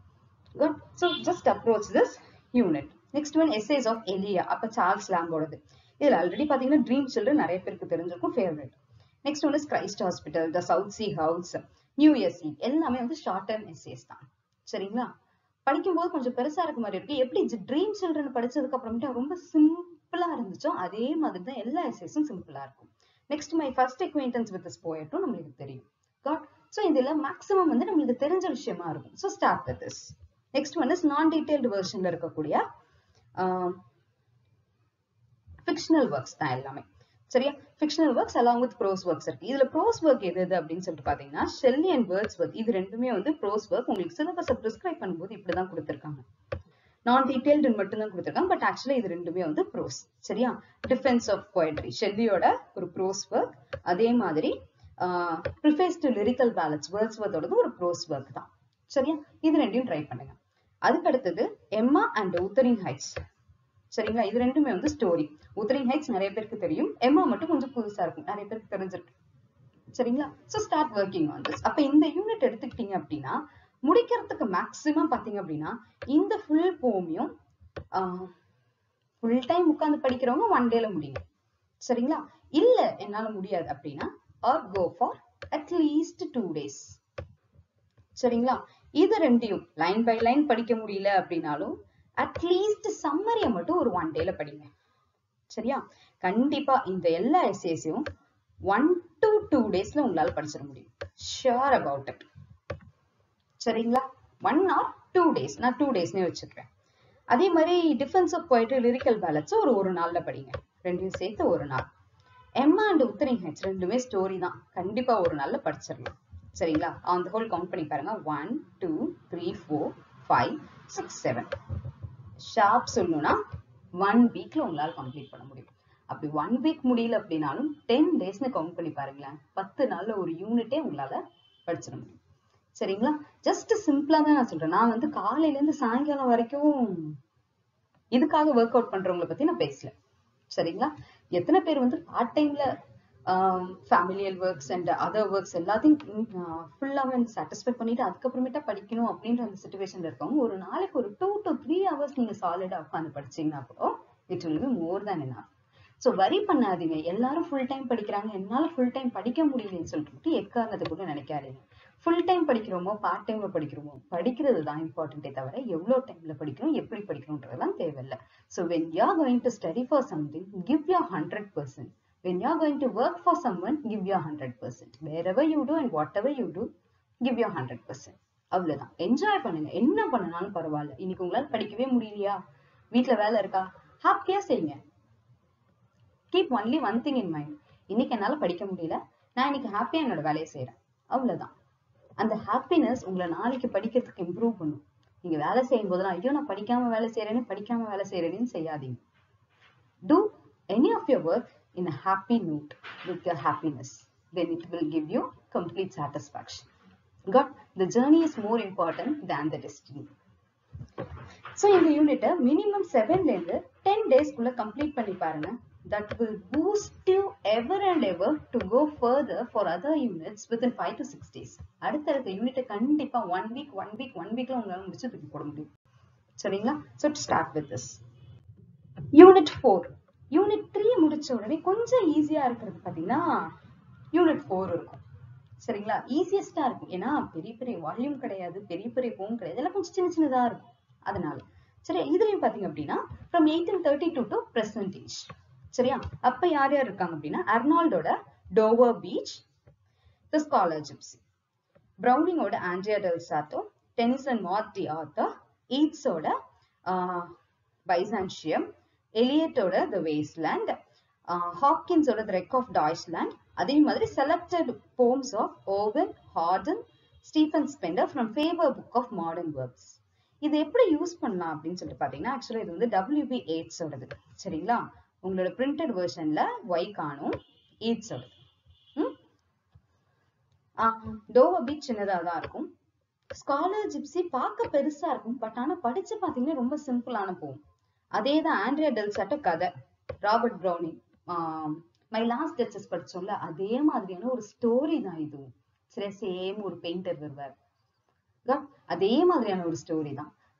Good. So just approach this unit. Next one essays of Elia. அப்ப சார்ல்ஸ் லாம்போடது இதுல ஆல்ரெடி பாத்தீங்கன்னா ட்ரீம் சில்ட்ரன் நிறைய பேருக்கு தெரிஞ்சிருக்கும் favourite next one is Christ hospital the south sea house new year's eve எல்லாமே வந்து ஷார்ட் டர்ம் எஸ்ஏஸ் தான் சரிங்களா படிக்கும்போது கொஞ்சம் பெருசா இருக்க மாதிரி இருக்கு எப்படி ட்ரீம் சில்ட்ரன் படிச்சதுக்கு அப்புறமேட்டு ரொம்ப சிம்பிளா இருந்துச்சோ அதே மாதிரி தான் எல்லா எஸ்ஏஸும் சிம்பிளா இருக்கும் next my first acquaintance with this போயட்டும் நம்மளுக்கு தெரியும் காட் ஸோ இதுல மேக்ஸிமம் வந்து நம்மளுக்கு தெரிஞ்ச விஷயமா இருக்கும் so start with this next one is non detailed வெர்ஷன்ல இருக்கக்கூடிய ஃபிக்ஷனல் ஒர்க்ஸ் தான் எல்லாமே சரியா fictional works along with prose works இருக்கு இதுல ப்ரோஸ் ஒர்க் எது எது அப்படின்னு சொல்லிட்டு பாத்தீங்கன்னா ஷெல்லி அண்ட் வேர்ட்ஸ் ஒர்க் இது ரெண்டுமே வந்து ப்ரோஸ் ஒர்க் உங்களுக்கு சிலபஸை ப்ரிஸ்கிரைப் பண்ணும்போது இப்படிதான் கொடுத்துருக்காங்க நான் டீடைல்டு மட்டும்தான் கொடுத்துருக்காங்க பட் ஆக்சுவலா இது ரெண்டுமே வந்து ப்ரோஸ் சரியா டிஃபென்ஸ் ஆஃப் போயட்ரி ஷெல்லியோட ஒரு ப்ரோஸ் ஒர்க் அதே மாதிரி ப்ரிஃபேஸ் டு லிரிக்கல் பேலன்ஸ் வேர்ட்ஸ் ஒர்த்தோடது ஒரு ப்ரோஸ் ஒர்க் தான் சரியா இது ரெண்டையும் ட்ரை பண்ணுங்க அதுக்கு அடுத்தது எம்மா அண்ட் உத்தரின் ஹைட்ஸ் சரிங்களா இது ரெண்டுமே வந்து ஸ்டோரி உத்தரின் ஹைட்ஸ் நிறைய பேருக்கு தெரியும் எம்மா மட்டும் கொஞ்சம் புதுசா இருக்கும் நிறைய பேருக்கு தெரிஞ்சிருக்கு சரிங்களா so start working on this அப்ப இந்த யூனிட் எடுத்துக்கிட்டீங்க அப்படின்னா முடிக்கிறதுக்கு மேக்சிமம் பாத்தீங்க அப்படின்னா இந்த ஃபுல் போமியும் ஃபுல் டைம் உட்காந்து படிக்கிறவங்க ஒன் டேல முடியும் சரிங்களா இல்ல என்னால முடியாது அப்படின்னா or go for at least two days சரிங்களா இது ரெண்டையும் லைன் பை லைன் படிக்க முடியல அப்படின்னாலும் அட்லீஸ்ட் சம்மரிய மட்டும் ஒரு ஒன் டேல படிங்க சரியா கண்டிப்பா இந்த எல்லா எஸ்ஏஸையும் ஒன் டு டூ டேஸ்ல உங்களால படிச்சிட முடியும் ஷியோர் அபவுட் இட் சரிங்களா ஒன் ஆர் டூ டேஸ் நான் டூ டேஸ்னே வச்சுக்கிறேன் அதே மாதிரி டிஃபென்ஸ் ஆஃப் போயிட்டு லிரிக்கல் பேலன்ஸ் ஒரு ஒரு நாள்ல படிங்க ரெண்டையும் சேர்த்து ஒரு நாள் எம்மா அண்ட் உத்தரிங் ஹெச் ரெண்டுமே ஸ்டோரி தான் கண்டிப்பா ஒரு நாள்ல படிச்சிடலாம் சரிங்களா ஆன் த ஹோல் கவுண்ட் பண்ணி பாருங்க one two three four five six seven sharp சொல்லணும்னா ஒன் வீக்ல உங்களால கம்ப்ளீட் பண்ண முடியும் அப்படி ஒன் வீக் முடியல அப்படின்னாலும் டென் டேஸ்னு கவுண்ட் பண்ணி பாருங்களேன் பத்து நாள்ல ஒரு யூனிட்டே உங்களால படிச்சிட முடியும் சரிங்களா ஜஸ்ட் சிம்பிளா தான் நான் சொல்றேன் நான் வந்து காலையில இருந்து சாயங்காலம் வரைக்கும் இதுக்காக ஒர்க் அவுட் பண்றவங்களை பத்தி நான் பேசல சரிங்களா எத்தனை பேர் வந்து பார்ட் டைம்ல ஃபேமிலியல் ஒர்க்ஸ் அண்ட் அதர் ஒர்க்ஸ் எல்லாத்தையும் ஃபுல்லாவே சாட்டிஸ்ஃபை பண்ணிட்டு அதுக்கப்புறமேட்டா படிக்கணும் அப்படின்ற அந்த சுச்சுவேஷன்ல இருக்கவங்க ஒரு நாளைக்கு ஒரு டூ டு த்ரீ ஹவர்ஸ் நீங்க சாலிடா உட்காந்து படிச்சீங்கன்னா கூட it will be more than என்ன ஸோ வரி பண்ணாதீங்க எல்லாரும் ஃபுல் டைம் படிக்கிறாங்க என்னால ஃபுல் டைம் படிக்க முடியலன்னு சொல்லிட்டு எக்காரணத்தை கூட நினைக்காதீங்க ஃபுல் டைம் படிக்கிறோமோ பார்ட் டைம்ல படிக்கிறோமோ படிக்கிறது தான் இம்பார்ட்டன்டே தவிர எவ்வளோ டைம்ல படிக்கணும் எப்படி படிக்கணும்ன்றதெல்லாம் தேவையில்லை so when you are going to study for something give you hundred percent when you are going to work for someone give your 100% wherever you do and whatever you do give your 100% அவ்வளவுதான் enjoy பண்ணுங்க என்ன பண்ணனாலும் பரவாயில்ல இன்னைக்கு உங்களால படிக்கவே முடியலையா வீட்ல வேலை இருக்கா ஹாப்பியா செய்யுங்க keep only one thing in mind இன்னைக்கு என்னால படிக்க முடியல நான் இன்னைக்கு ஹாப்பியா என்னோட வேலையை செய்யறேன் அவ்வளவுதான் அந்த ஹாப்பினஸ் உங்களை நாளைக்கு படிக்கிறதுக்கு இம்ப்ரூவ் பண்ணும் நீங்க வேலை செய்யும் போதெல்லாம் ஐயோ நான் படிக்காம வேலை செய்யறேன்னு படிக்காம வேலை செய்யறேன்னு செய்யாதீங்க do any of your work in a happy note with your happiness then it will give you complete satisfaction got the journey is more important than the destiny so இந்த யூனிட்டை மினிமம் செவன்ல இருந்து டென் டேஸ்க்குள்ள கம்ப்ளீட் பண்ணி பாருங்க that will boost you ever and ever to go further for other units within five to six days அடுத்தடுத்த யூனிட்டை கண்டிப்பா one week one week one வீக்ல உங்களால முடிச்சு தூக்கி போட முடியும் சரிங்களா so to start with this unit four unit three முடிச்ச உடனே கொஞ்சம் ஈஸியா இருக்கிறது பாத்தீங்கன்னா யூனிட் ஃபோர் இருக்கும் சரிங்களா ஈஸியஸ்டா இருக்கும் ஏன்னா பெரிய பெரிய வால்யூம் கிடையாது பெரிய பெரிய போம் கிடையாது எல்லாம் கொஞ்சம் சின்ன சின்னதா இருக்கும் அதனால சரி இதுலயும் பாத்தீங்க அப்படின்னா from eighteen thirty two to present age சரியா அப்ப யார் யார் இருக்காங்க அப்படின்னா அர்னால்டோட Dover beach the scholar gypsy ப்ரௌனிங்கோட Andrea del Sarto Tennyson Morte Arthur ஈட்ஸோட பைசான்ஷியம் எலியட்டோட த வேஸ்ட்லேண்ட் ஹாப்கின்ஸோட த ரெக் ஆஃப் டாய்ஸ்லேண்ட் அதே மாதிரி selected poems of Owen Auden Stephen Spender from Faber book of modern works இது எப்படி use பண்ணலாம் அப்படின்னு சொல்லிட்டு பாத்தீங்கன்னா ஆக்சுவலா இது வந்து டபிள்யூபி எயிட்ஸோடது சரிங்களா உங்களோட பிரிண்டட் வெர்ஷன்ல ஒய் காணும் எயிட்ஸோடது டோவா பீச் சின்னதா தான் இருக்கும் ஸ்காலர் ஜிப்சி பார்க்க பெருசா இருக்கும் பட் ஆனா படிச்சு பாத்தீங்கன்னா ரொம்ப சிம்பிளான போகும் அதே தான் ஆண்ட்ரியா டெல்சாட்ட கதை Robert Browning my last duchess படிச்சோம்ல அதே மாதிரியான ஒரு ஸ்டோரி தான் இதுவும் சரி சேம் ஒரு பெயிண்டர் வருவார் அதே மாதிரியான ஒரு ஸ்டோரி தான்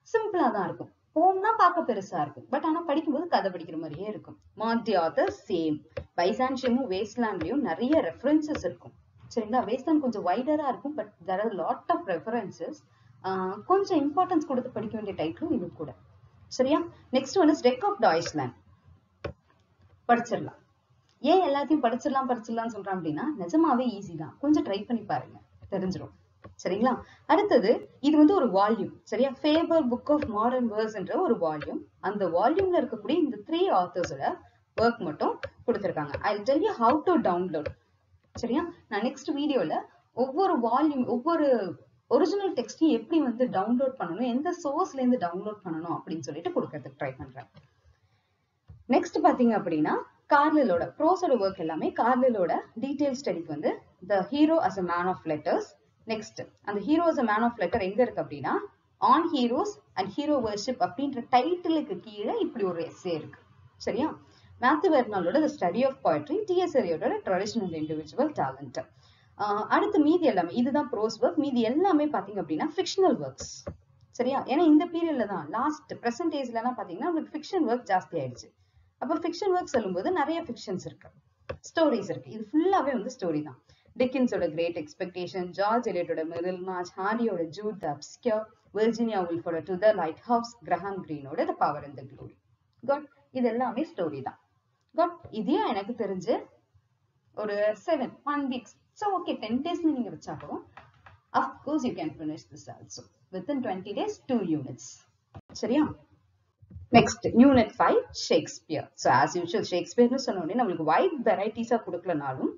சிம்பிளா தான் இருக்கும் போம்னா பார்க்க பெருசா இருக்கும் பட் ஆனா படிக்கும்போது கதை படிக்கிற மாதிரியே இருக்கும் மார்டி ஆத்தர் சேம் பைசான்சியமும் வேஸ்ட்லாண்ட்லயும் நிறைய ரெஃபரன்சஸ் இருக்கும் சரிங்களா வேஸ்ட்லாண்ட் கொஞ்சம் வைடரா இருக்கும் but there are lot of references கொஞ்சம் இம்பார்ட்டன்ஸ் கொடுத்து படிக்க வேண்டிய டைட்டிலும் இது கூட சரியா next one is wreck of Deutschland படிச்சிடலாம் ஏன் எல்லாத்தையும் படிச்சிடலாம் படிச்சிடலாம் சொல்றேன் அப்படின்னா நிஜமாவே ஈஸி தான் கொஞ்சம் ட்ரை பண்ணி பாருங்க தெரிஞ்சிடும் சரிங்களா அடுத்தது இது வந்து ஒரு வால்யூம் சரியா Faber book of modern verse என்ற ஒரு வால்யூம் அந்த வால்யூம்ல இருக்கக்கூடிய இந்த த்ரீ ஆத்தர்ஸோட ஒர்க் மட்டும் கொடுத்துருக்காங்க I tell you how to download சரியா நான் நெக்ஸ்ட் வீடியோல ஒவ்வொரு வால்யூம் ஒவ்வொரு ஒரிஜினல் டெக்ஸ்டையும் எப்படி வந்து டவுன்லோட் பண்ணணும் எந்த சோர்ஸ்ல இருந்து டவுன்லோட் பண்ணணும் அப்படின்னு சொல்லிட்டு கொடுக்கறதுக்கு ட்ரை பண்றேன் நெக்ஸ்ட் பாத்தீங்க அப்படின்னா கார்லிலோட ப்ரோஸோட ஒர்க் எல்லாமே கார்லிலோட டீடைல் ஸ்டடிக்கு வந்து the hero as a man of letters next அந்த hero as a man of letter எங்க இருக்கு அப்படின்னா on heroes and hero worship அப்படின்ற டைட்டிலுக்கு கீழே இப்படி ஒரு எஸ்ஸே இருக்கு சரியா மேத்யூ வெர்னாலோட the study of poetry TS எரியோட ட்ரெடிஷனல் இண்டிவிஜுவல் டேலண்ட் அடுத்து மீதி எல்லாமே இதுதான் ப்ரோஸ் ஒர்க் மீதி எல்லாமே பாத்தீங்க அப்படின்னா ஃபிக்ஷனல் ஒர்க்ஸ் சரியா ஏன்னா இந்த பீரியட்ல தான் லாஸ்ட் ப்ரெசன்ட் ஏஜ்ல எல்லாம் பாத்தீங்கன்னா உங்களுக்கு ஃபிக்ஷன் ஒர்க் ஜாஸ்தி ஆயிடுச்சு அப்ப ஃபிக்ஷன் ஒர்க் சொல்லும்போது நிறைய ஃபிக்ஷன்ஸ் இருக்கு ஸ்டோரிஸ் இருக்கு இது ஃபுல்லாவே வந்து ஸ்டோரி தான் டிக்கின்ஸோட கிரேட் எக்ஸ்பெக்டேஷன் ஜார்ஜ் எலியட்டோட மிடில் மார்ச் ஹாரியோட ஜூட் த அப்ஸ்கியர் விர்ஜினியா உல்ஃபோட to the lighthouse Graham கிரீனோட the power and the glory got இது எல்லாமே ஸ்டோரி தான் காட் இதையும் எனக்கு தெரிஞ்சு ஒரு seven one weeks so okay ten டேஸ்ல நீங்க வச்சாலும் of course you can finish this also within twenty days two units சரியா next unit five Shakespeare so as usual ஷேக்ஸ்பியர்னு சொன்ன உடனே நம்மளுக்கு வைட் வெரைட்டிஸா கொடுக்கலனாலும்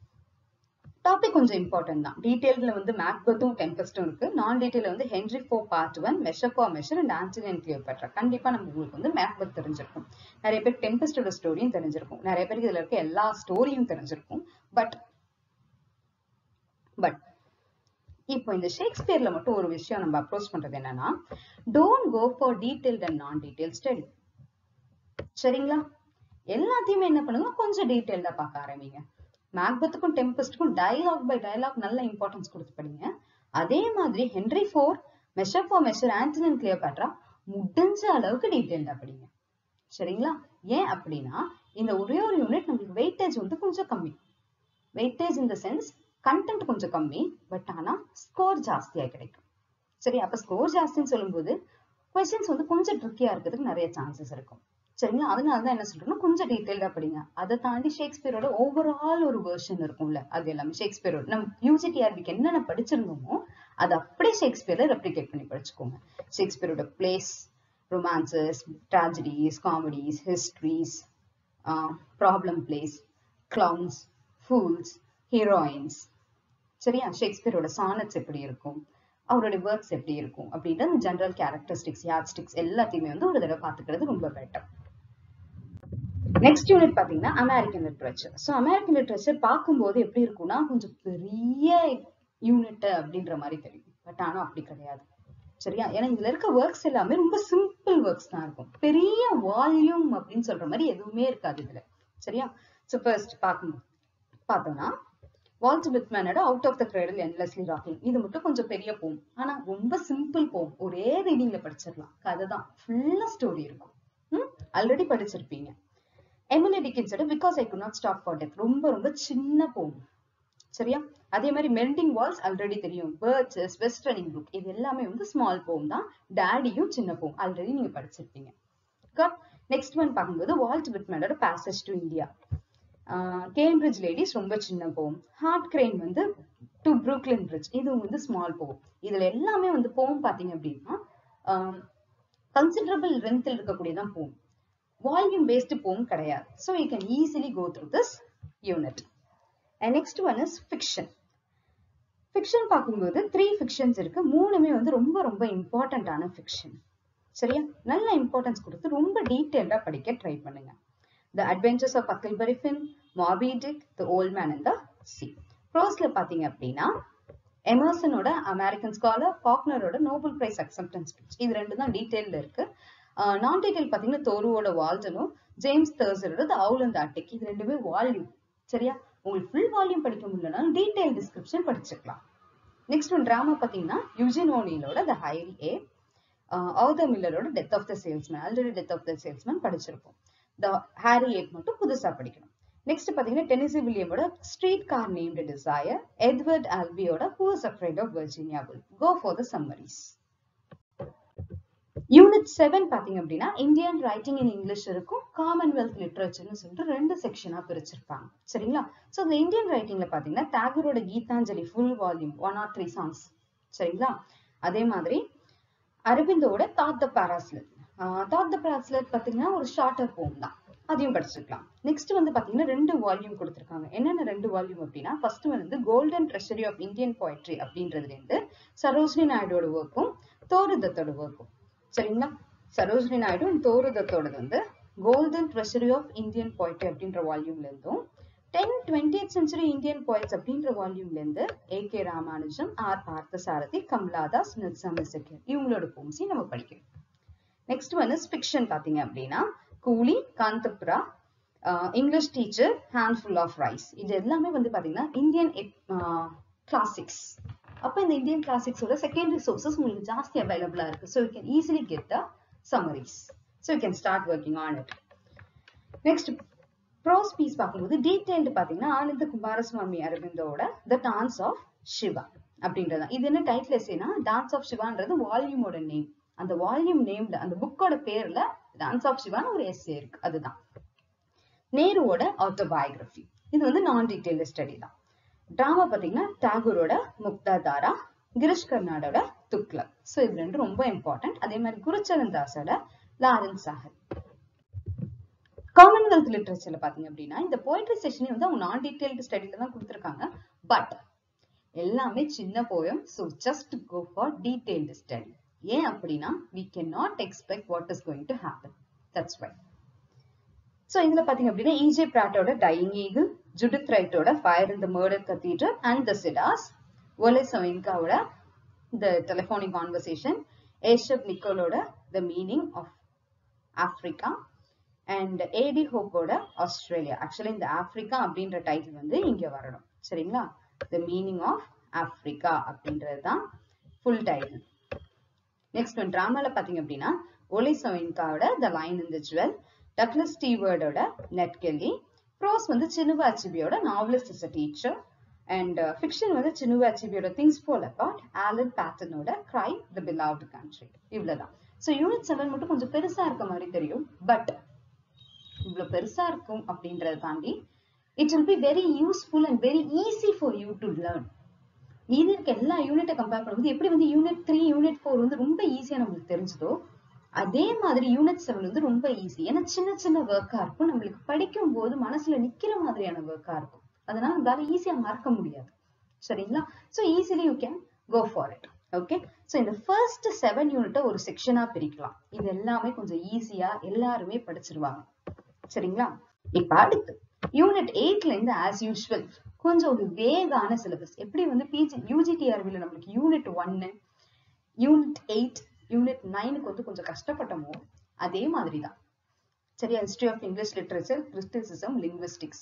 டாபிக் கொஞ்சம் இம்பார்ட்டன்ட் தான் டீடைல்ல வந்து மேக்பத்தும் டெம்பஸ்டும் இருக்கு நான் டீடைல வந்து ஹென்ரி ஃபோ பார்ட் ஒன் மெஷப்பா measure and Antony and Cleopatra கண்டிப்பா நம்ம உங்களுக்கு வந்து மேக்பத் தெரிஞ்சிருக்கும் நிறைய பேர் டெம்பஸ்டோட ஸ்டோரியும் தெரிஞ்சிருக்கும் நிறைய பேருக்கு இதுல இருக்க எல்லா ஸ்டோரியும் தெரிஞ்சிருக்கும் பட் பட் இப்போ இந்த ஷேக்ஸ்பியர்ல மட்டும் ஒரு விஷயம் நம்ம அப்ரோச் பண்றது என்னன்னா don't go for detailed and non detail study சரிங்களா எல்லாத்தையுமே என்ன பண்ணுங்க கொஞ்சம் டீடைல்டா பார்க்க ஆரம்பிங்க மேக்பத்துக்கும் டெம்பஸ்டுக்கும் டயலாக் பை டயலாக் நல்ல இம்பார்ட்டன்ஸ் கொடுத்து படிங்க அதே மாதிரி Henry four measure for measure ஆண்டனின் கிளியோபேட்ரா முடிஞ்ச அளவுக்கு டீடைல்டா படிங்க சரிங்களா ஏன் அப்படின்னா இந்த ஒரே ஒரு யூனிட் நம்மளுக்கு வெயிட்டேஜ் வந்து கொஞ்சம் கம்மி weightage in the sense content கொஞ்சம் கம்மி பட் ஆனா ஸ்கோர் ஜாஸ்தியா கிடைக்கும் சரி அப்ப ஸ்கோர் ஜாஸ்தின்னு சொல்லும்போது கொஸ்டின்ஸ் வந்து கொஞ்சம் ட்ரிக்கியா இருக்கிறதுக்கு நிறைய சான்சஸ் இருக்கும் சரிங்களா அதனால தான் என்ன சொல்றேன்னா கொஞ்சம் டீட்டெயில்டா படிங்க அதை தாண்டி ஷேக்ஸ்பியரோட ஓவரால் ஒரு வெர்ஷன் இருக்கும்ல அது எல்லாமே ஷேக்ஸ்பியரோட நம்ம யூஜிடிஆர்பிக்கு என்னென்ன படிச்சிருந்தோமோ அதை அப்படியே ஷேக்ஸ்பியர்ல ரெப்ளிகேட் பண்ணி படிச்சுக்கோங்க ஷேக்ஸ்பியரோட plays romances tragedies comedies histories problem plays clowns fools heroines சரியா ஷேக்ஸ்பியரோட சானட்ஸ் எப்படி இருக்கும் அவருடைய ஒர்க்ஸ் எப்படி இருக்கும் அப்படின்ற அந்த ஜென்ரல் கேரக்டரிஸ்டிக்ஸ் யாட்ஸ்டிக்ஸ் எல்லாத்தையுமே வந்து ஒரு தடவை பார்த்துக்கிறது ரொம்ப பெட்டர் நெக்ஸ்ட் யூனிட் பாத்தீங்கன்னா American literature so American literature பார்க்கும்போது எப்படி இருக்கும்னா கொஞ்சம் பெரிய யூனிட் அப்படின்ற மாதிரி தெரியும் பட் ஆனா அப்படி கிடையாது சரியா ஏன்னா இதுல இருக்க ஒர்க்ஸ் எல்லாமே ரொம்ப சிம்பிள் ஒர்க்ஸ் தான் இருக்கும் பெரிய வால்யூம் அப்படின்னு சொல்ற மாதிரி எதுவுமே இருக்காது இதுல சரியா ஸோ ஃபர்ஸ்ட் பார்க்கும் பார்த்தோம்னா வால்ட் வித்மேனோட out of the cradle endlessly rocking இது மட்டும் கொஞ்சம் பெரிய போம் ஆனா ரொம்ப சிம்பிள் போம் ஒரே ரீடிங்ல படிச்சிடலாம் கதை தான் ஃபுல்லா ஸ்டோரி இருக்கும் ம் ஆல்ரெடி படிச்சிருப்பீங்க எமிலி டிக்கின்ஸோட because I could not stop for death ரொம்ப ரொம்ப சின்ன போம் சரியா அதே மாதிரி மெல்டிங் வால்ஸ் ஆல்ரெடி தெரியும் பேர்ட்ஸஸ் வெஸ்ட் ரன்னிங் புக் இது எல்லாமே வந்து ஸ்மால் போம் தான் டேடியும் சின்ன போம் ஆல்ரெடி நீங்க படிச்சிருப்பீங்க கட் நெக்ஸ்ட் ஒன் பார்க்கும்போது வால்ட் விட்மேனோட passage to India Cambridge ladies ரொம்ப சின்ன போம் ஹார்ட் கிரெயின் வந்து டு ப்ரூக்லின் பிரிட்ஜ் இது வந்து ஸ்மால் போம் இதுல எல்லாமே வந்து போம் பாத்தீங்க அப்படின்னா கன்சிடரபிள் லென்த்தில் இருக்கக்கூடியதான் போம் வால்யூம் பேஸ்டு போம் கிடையாது so you can easily go through this unit and next one is fiction fiction பார்க்கும்போது த்ரீ ஃபிக்ஷன்ஸ் இருக்கு மூணுமே வந்து ரொம்ப ரொம்ப இம்பார்ட்டண்ட்டான ஃபிக்ஷன் சரியா நல்ல இம்பார்ட்டன்ஸ் கொடுத்து ரொம்ப டீட்டெயில்டா படிக்க ட்ரை பண்ணுங்க the adventures of Huckleberry Finn Moby Dick the old man in the sea ப்ரோஸ்ல பாத்தீங்க அப்படின்னா எமர்சனோட அமெரிக்கன் ஸ்காலர் ஃபாக்னரோட நோபல் பிரைஸ் அக்செப்டன்ஸ் ஸ்பீச் இது ரெண்டு தான் டீட்டெயில்ல இருக்கு நான் டீட்டெயில் பாத்தீங்கன்னா தோருவோட வால்டனும் ஜேம்ஸ் தேர்சரோட த அவுல் அண்ட் அட்டிக் இது ரெண்டுமே வால்யூம் சரியா உங்களுக்கு ஃபுல் வால்யூம் படிக்க முடியலனாலும் டீடைல் டிஸ்கிரிப்ஷன் படிச்சுக்கலாம் நெக்ஸ்ட் ஒன் டிராமா பாத்தீங்கன்னா யுஜின் ஓனிலோட த ஹைரி ஏ ஆர்தர் மில்லரோட death of the salesman already death of the salesman படிச்சிருப்போம் த ஹாரி ஏட் மட்டும் புதுசா படிக்கணும் நெக்ஸ்ட் பாத்தீங்கன்னா டெனிசி வில்லியமோட streetcar named desire Edward ஆல்பியோட who is afraid of Virginia will go for the summaries unit seven பாத்தீங்க அப்படின்னா Indian writing in English இருக்கும் காமன்வெல்த் லிட்ரேச்சர்னு சொல்லிட்டு ரெண்டு செக்ஷனா பிரிச்சிருப்பாங்க சரிங்களா சோ இந்த இந்தியன் ரைட்டிங்ல பாத்தீங்கன்னா தாகூரோட Gitanjali full volume one or three songs சரிங்களா அதே மாதிரி அரவிந்தோட தாத் த பாராஸ்லெட் தாத் த பாராஸ்லெட் பாத்தீங்கன்னா ஒரு ஷார்ட்டர் போம் தான் அதையும் படிச்சுக்கலாம் நெக்ஸ்ட் வந்து பாத்தீங்கன்னா ரெண்டு வால்யூம் கொடுத்துருக்காங்க என்னென்ன ரெண்டு வால்யூம் அப்படின்னா ஃபர்ஸ்ட் வந்து golden treasury of Indian poetry அப்படின்றதுல இருந்து சரோஜினி நாயுடோட ஒர்க்கும் தோருதத்தோட ஒர்க்கும் சரிங்களா சரோஜினி நாயுடு தோருதத்தோடது வந்து golden treasury of Indian poetry அப்படின்ற வால்யூம்ல இருந்தும் ten twenty century Indian poets அப்படின்ற வால்யூம்ல இருந்து A K Ramanujan R Parthasarathy Kamala Das நிர்சமிசக்கர் இவங்களோட போம்ஸையும் நம்ம படிக்கணும் நெக்ஸ்ட் வந்து ஃபிக்ஷன் பாத்தீங்க அப்படின்னா coolie Kanthapura English teacher handful of rice இது எல்லாமே வந்து பாத்தீங்கன்னா இந்தியன் கிளாசிக்ஸ் அப்ப இந்த இந்தியன் கிளாசிக்ஸோட செகண்டரி சோர்சஸ் உங்களுக்கு ஜாஸ்தி அவைலபிளா இருக்கு so you can easily get the summaries so you can start working on it next prose piece பார்க்கும்போது டீடைல்டு பாத்தீங்கன்னா ஆனந்த குமாரசுவாமி அரவிந்தோட த டான்ஸ் ஆஃப் சிவா அப்படின்றது இது என்ன டைட்டில் எஸ்ஏனா டான்ஸ் ஆஃப் சிவான்றது வால்யூமோட நேம் அந்த வால்யூம் நேம்ல அந்த புக்கோட பேர்ல டான்ஸ் ஆஃப் சிவான்னு ஒரு எஸ்ஏ இருக்கு அதுதான் நேருவோட ஆட்டோபயோகிராஃபி இது வந்து நான் டீடைல்டு ஸ்டடி தான் டிராமா பாத்தீங்கன்னா டாகூரோட முக்தா தாரா கிரிஷ் கர்நாடோட துக்ளக் ஸோ இது ரெண்டும் ரொம்ப இம்பார்ட்டன்ட் அதே மாதிரி குருச்சரன் தாஸோட லாரன்ஸ் சாகர் காமன்வெல்த் லிட்ரேச்சர்ல பாத்தீங்க அப்படின்னா இந்த போய்ட்ரி செஷனே வந்து அவங்க நான் டீடைல்டு ஸ்டடில தான் கொடுத்துருக்காங்க பட் எல்லாமே சின்ன poem so just go for detailed study ஏன் அப்படின்னா we can not expect what is going to happen that's why so இதுல பாத்தீங்க அப்படின்னா இஜே பிராட்டோட டையிங் ஈகிள் ஜுடித் ரைட்டோட fire in the murder cathedral and the சிடாஸ் ஒலே சவின்காவோட the telephonic conversation ஏஷப் நிக்கோலோட the meaning of Africa and A D ஹோப்போட ஆஸ்திரேலியா ஆக்சுவலி இந்த ஆப்ரிக்கா அப்படின்ற டைட்டில் வந்து இங்க வரணும் சரிங்களா த மீனிங் ஆஃப் ஆப்ரிக்கா அப்படின்றது தான் ஃபுல் டைட்டில் நெக்ஸ்ட் ஒன் டிராமால பாத்தீங்க அப்படின்னா ஒலி சவின்காவோட the lion in the jewel Douglas ஸ்டீவர்டோட நெட் கெல்லி ப்ரோஸ் வந்து சினுவா அச்சிபியோட novelist is a teacher and fiction வந்து சினுவா அச்சிபியோட திங்ஸ் போல் அபார்ட் ஆலன் பேட்டனோட கிரை த பிலாவ்ட் கண்ட்ரி இவ்வளவுதான் ஸோ யூனிட் செவன் மட்டும் கொஞ்சம் பெருசா இருக்க மாதிரி தெரியும் பட் இவ்வளவு பெருசா இருக்கும் அப்படின்றத தாண்டி it will be very useful and very easy for you to learn மீதி இருக்க எல்லா யூனிட்டை கம்பேர் பண்ணும்போது எப்படி வந்து யூனிட் த்ரீ யூனிட் ஃபோர் வந்து ரொம்ப ஈஸியா நம்மளுக்கு தெரிஞ்சதோ அதே மாதிரி யூனிட் செவன் வந்து ரொம்ப ஈஸி ஏன்னா சின்ன சின்ன ஒர்க்கா இருக்கும் நம்மளுக்கு படிக்கும் போது மனசுல நிக்கிற மாதிரியான ஒர்க்கா இருக்கும் அதனால நம்மளால ஈஸியா மறக்க முடியாது சரிங்களா so easily you can go for it okay so இந்த ஃபர்ஸ்ட் செவன் யூனிட்டை ஒரு செக்ஷனா பிரிக்கலாம் இது எல்லாமே கொஞ்சம் ஈஸியா எல்லாருமே படிச்சிருவாங்க சரிங்களா இப்ப அடுத்து யூனிட் எயிட்ல இருந்து ஆஸ் யூஸ்வல் கொஞ்சம் ஒரு வேகான சிலபஸ் எப்படி வந்து பிஜி யூஜிடிஆர்வில நம்மளுக்கு யூனிட் ஒன்னு யூனிட் எயிட் யூனிட் நைனுக்கு வந்து கொஞ்சம் கஷ்டப்பட்டோமோ அதே மாதிரி தான் சரியா history of English literature criticism linguistics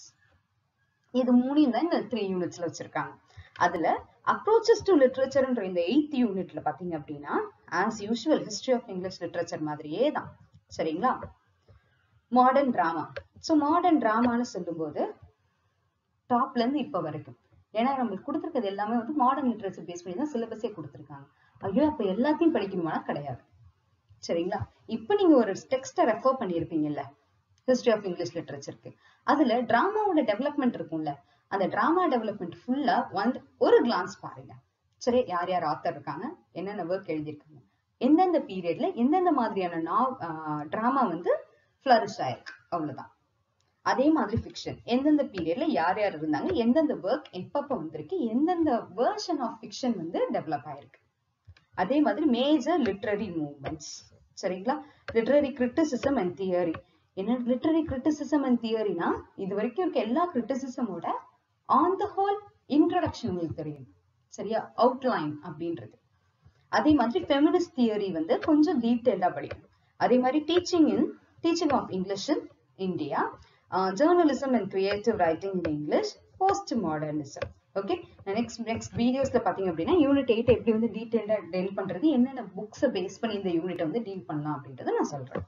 இது மூணையும் தான் இந்த த்ரீ யூனிட்ஸ்ல வச்சிருக்காங்க அதுல அப்ரோச்சஸ் டு லிட்ரேச்சர்ன்ற இந்த எயித் யூனிட்ல பாத்தீங்க அப்படின்னா as usual history of English literature மாதிரியே தான் சரிங்களா மாடர்ன் டிராமா ஸோ மாடர்ன் டிராமான்னு சொல்லும்போது டாப்ல இருந்து இப்ப வரைக்கும் ஏன்னா நம்மளுக்கு கொடுத்துருக்கிறது எல்லாமே வந்து மாடர்ன் லிட்ரேச்சர் பேஸ் பண்ணி தான் சிலபஸே கொடுத்துருக்காங்க ஐயோ அப்ப எல்லாத்தையும் படிக்கணுமானா கிடையாது சரிங்களா இப்ப நீங்க ஒரு டெக்ஸ்ட ரெஃபர் பண்ணியிருப்பீங்கல்ல ஹிஸ்டரி ஆஃப் இங்கிலீஷ் லிட்ரேச்சருக்கு அதுல டிராமாவோட டெவலப்மெண்ட் இருக்கும்ல அந்த டிராமா டெவலப்மெண்ட் ஃபுல்லா வந்து ஒரு கிளான்ஸ் பாருங்க சரி யார் யார் ஆத்தர் இருக்காங்க என்னென்ன ஒர்க் எழுதியிருக்காங்க எந்தெந்த பீரியட்ல எந்தெந்த மாதிரியான நாவ் டிராமா வந்து ஃபிளரிஷ் ஆயிருக்கு அவ்வளவுதான் அதே மாதிரி ஃபிக்ஷன் எந்தெந்த பீரியட்ல யார் யார் இருந்தாங்க எந்தெந்த ஒர்க் எப்பப்ப வந்திருக்கு எந்தெந்த வேர்ஷன் ஆஃப் ஃபிக்ஷன் வந்து டெவலப் ஆயிருக்கு அதே மாதிரி மேஜர் லிட்ரரி மூவ்மெண்ட்ஸ் சரிங்களா லிட்ரரி கிரிட்டிசிசம் அண்ட் தியரி என்ன லிட்ரரி கிரிட்டிசிசம் அண்ட் தியரினா இது வரைக்கும் இருக்க எல்லா கிரிட்டிசிசமோட ஆன் த ஹோல் இன்ட்ரடக்ஷன் உங்களுக்கு தெரியும் சரியா அவுட்லைன் அப்படின்றது அதே மாதிரி ஃபெமினிஸ்ட் தியரி வந்து கொஞ்சம் டீட்டெயிலா படிக்கணும் அதே மாதிரி teaching in teaching of English in India journalism and creative writing in English post modernism okay next next வீடியோஸ்ல பாத்தீங்க அப்படின்னா யூனிட் எயிட் எப்படி வந்து டீடைல்டா டீல் பண்றது என்னென்ன புக்ஸை பேஸ் பண்ணி இந்த யூனிட்டை வந்து டீல் பண்ணலாம் அப்படின்றத நான் சொல்றேன்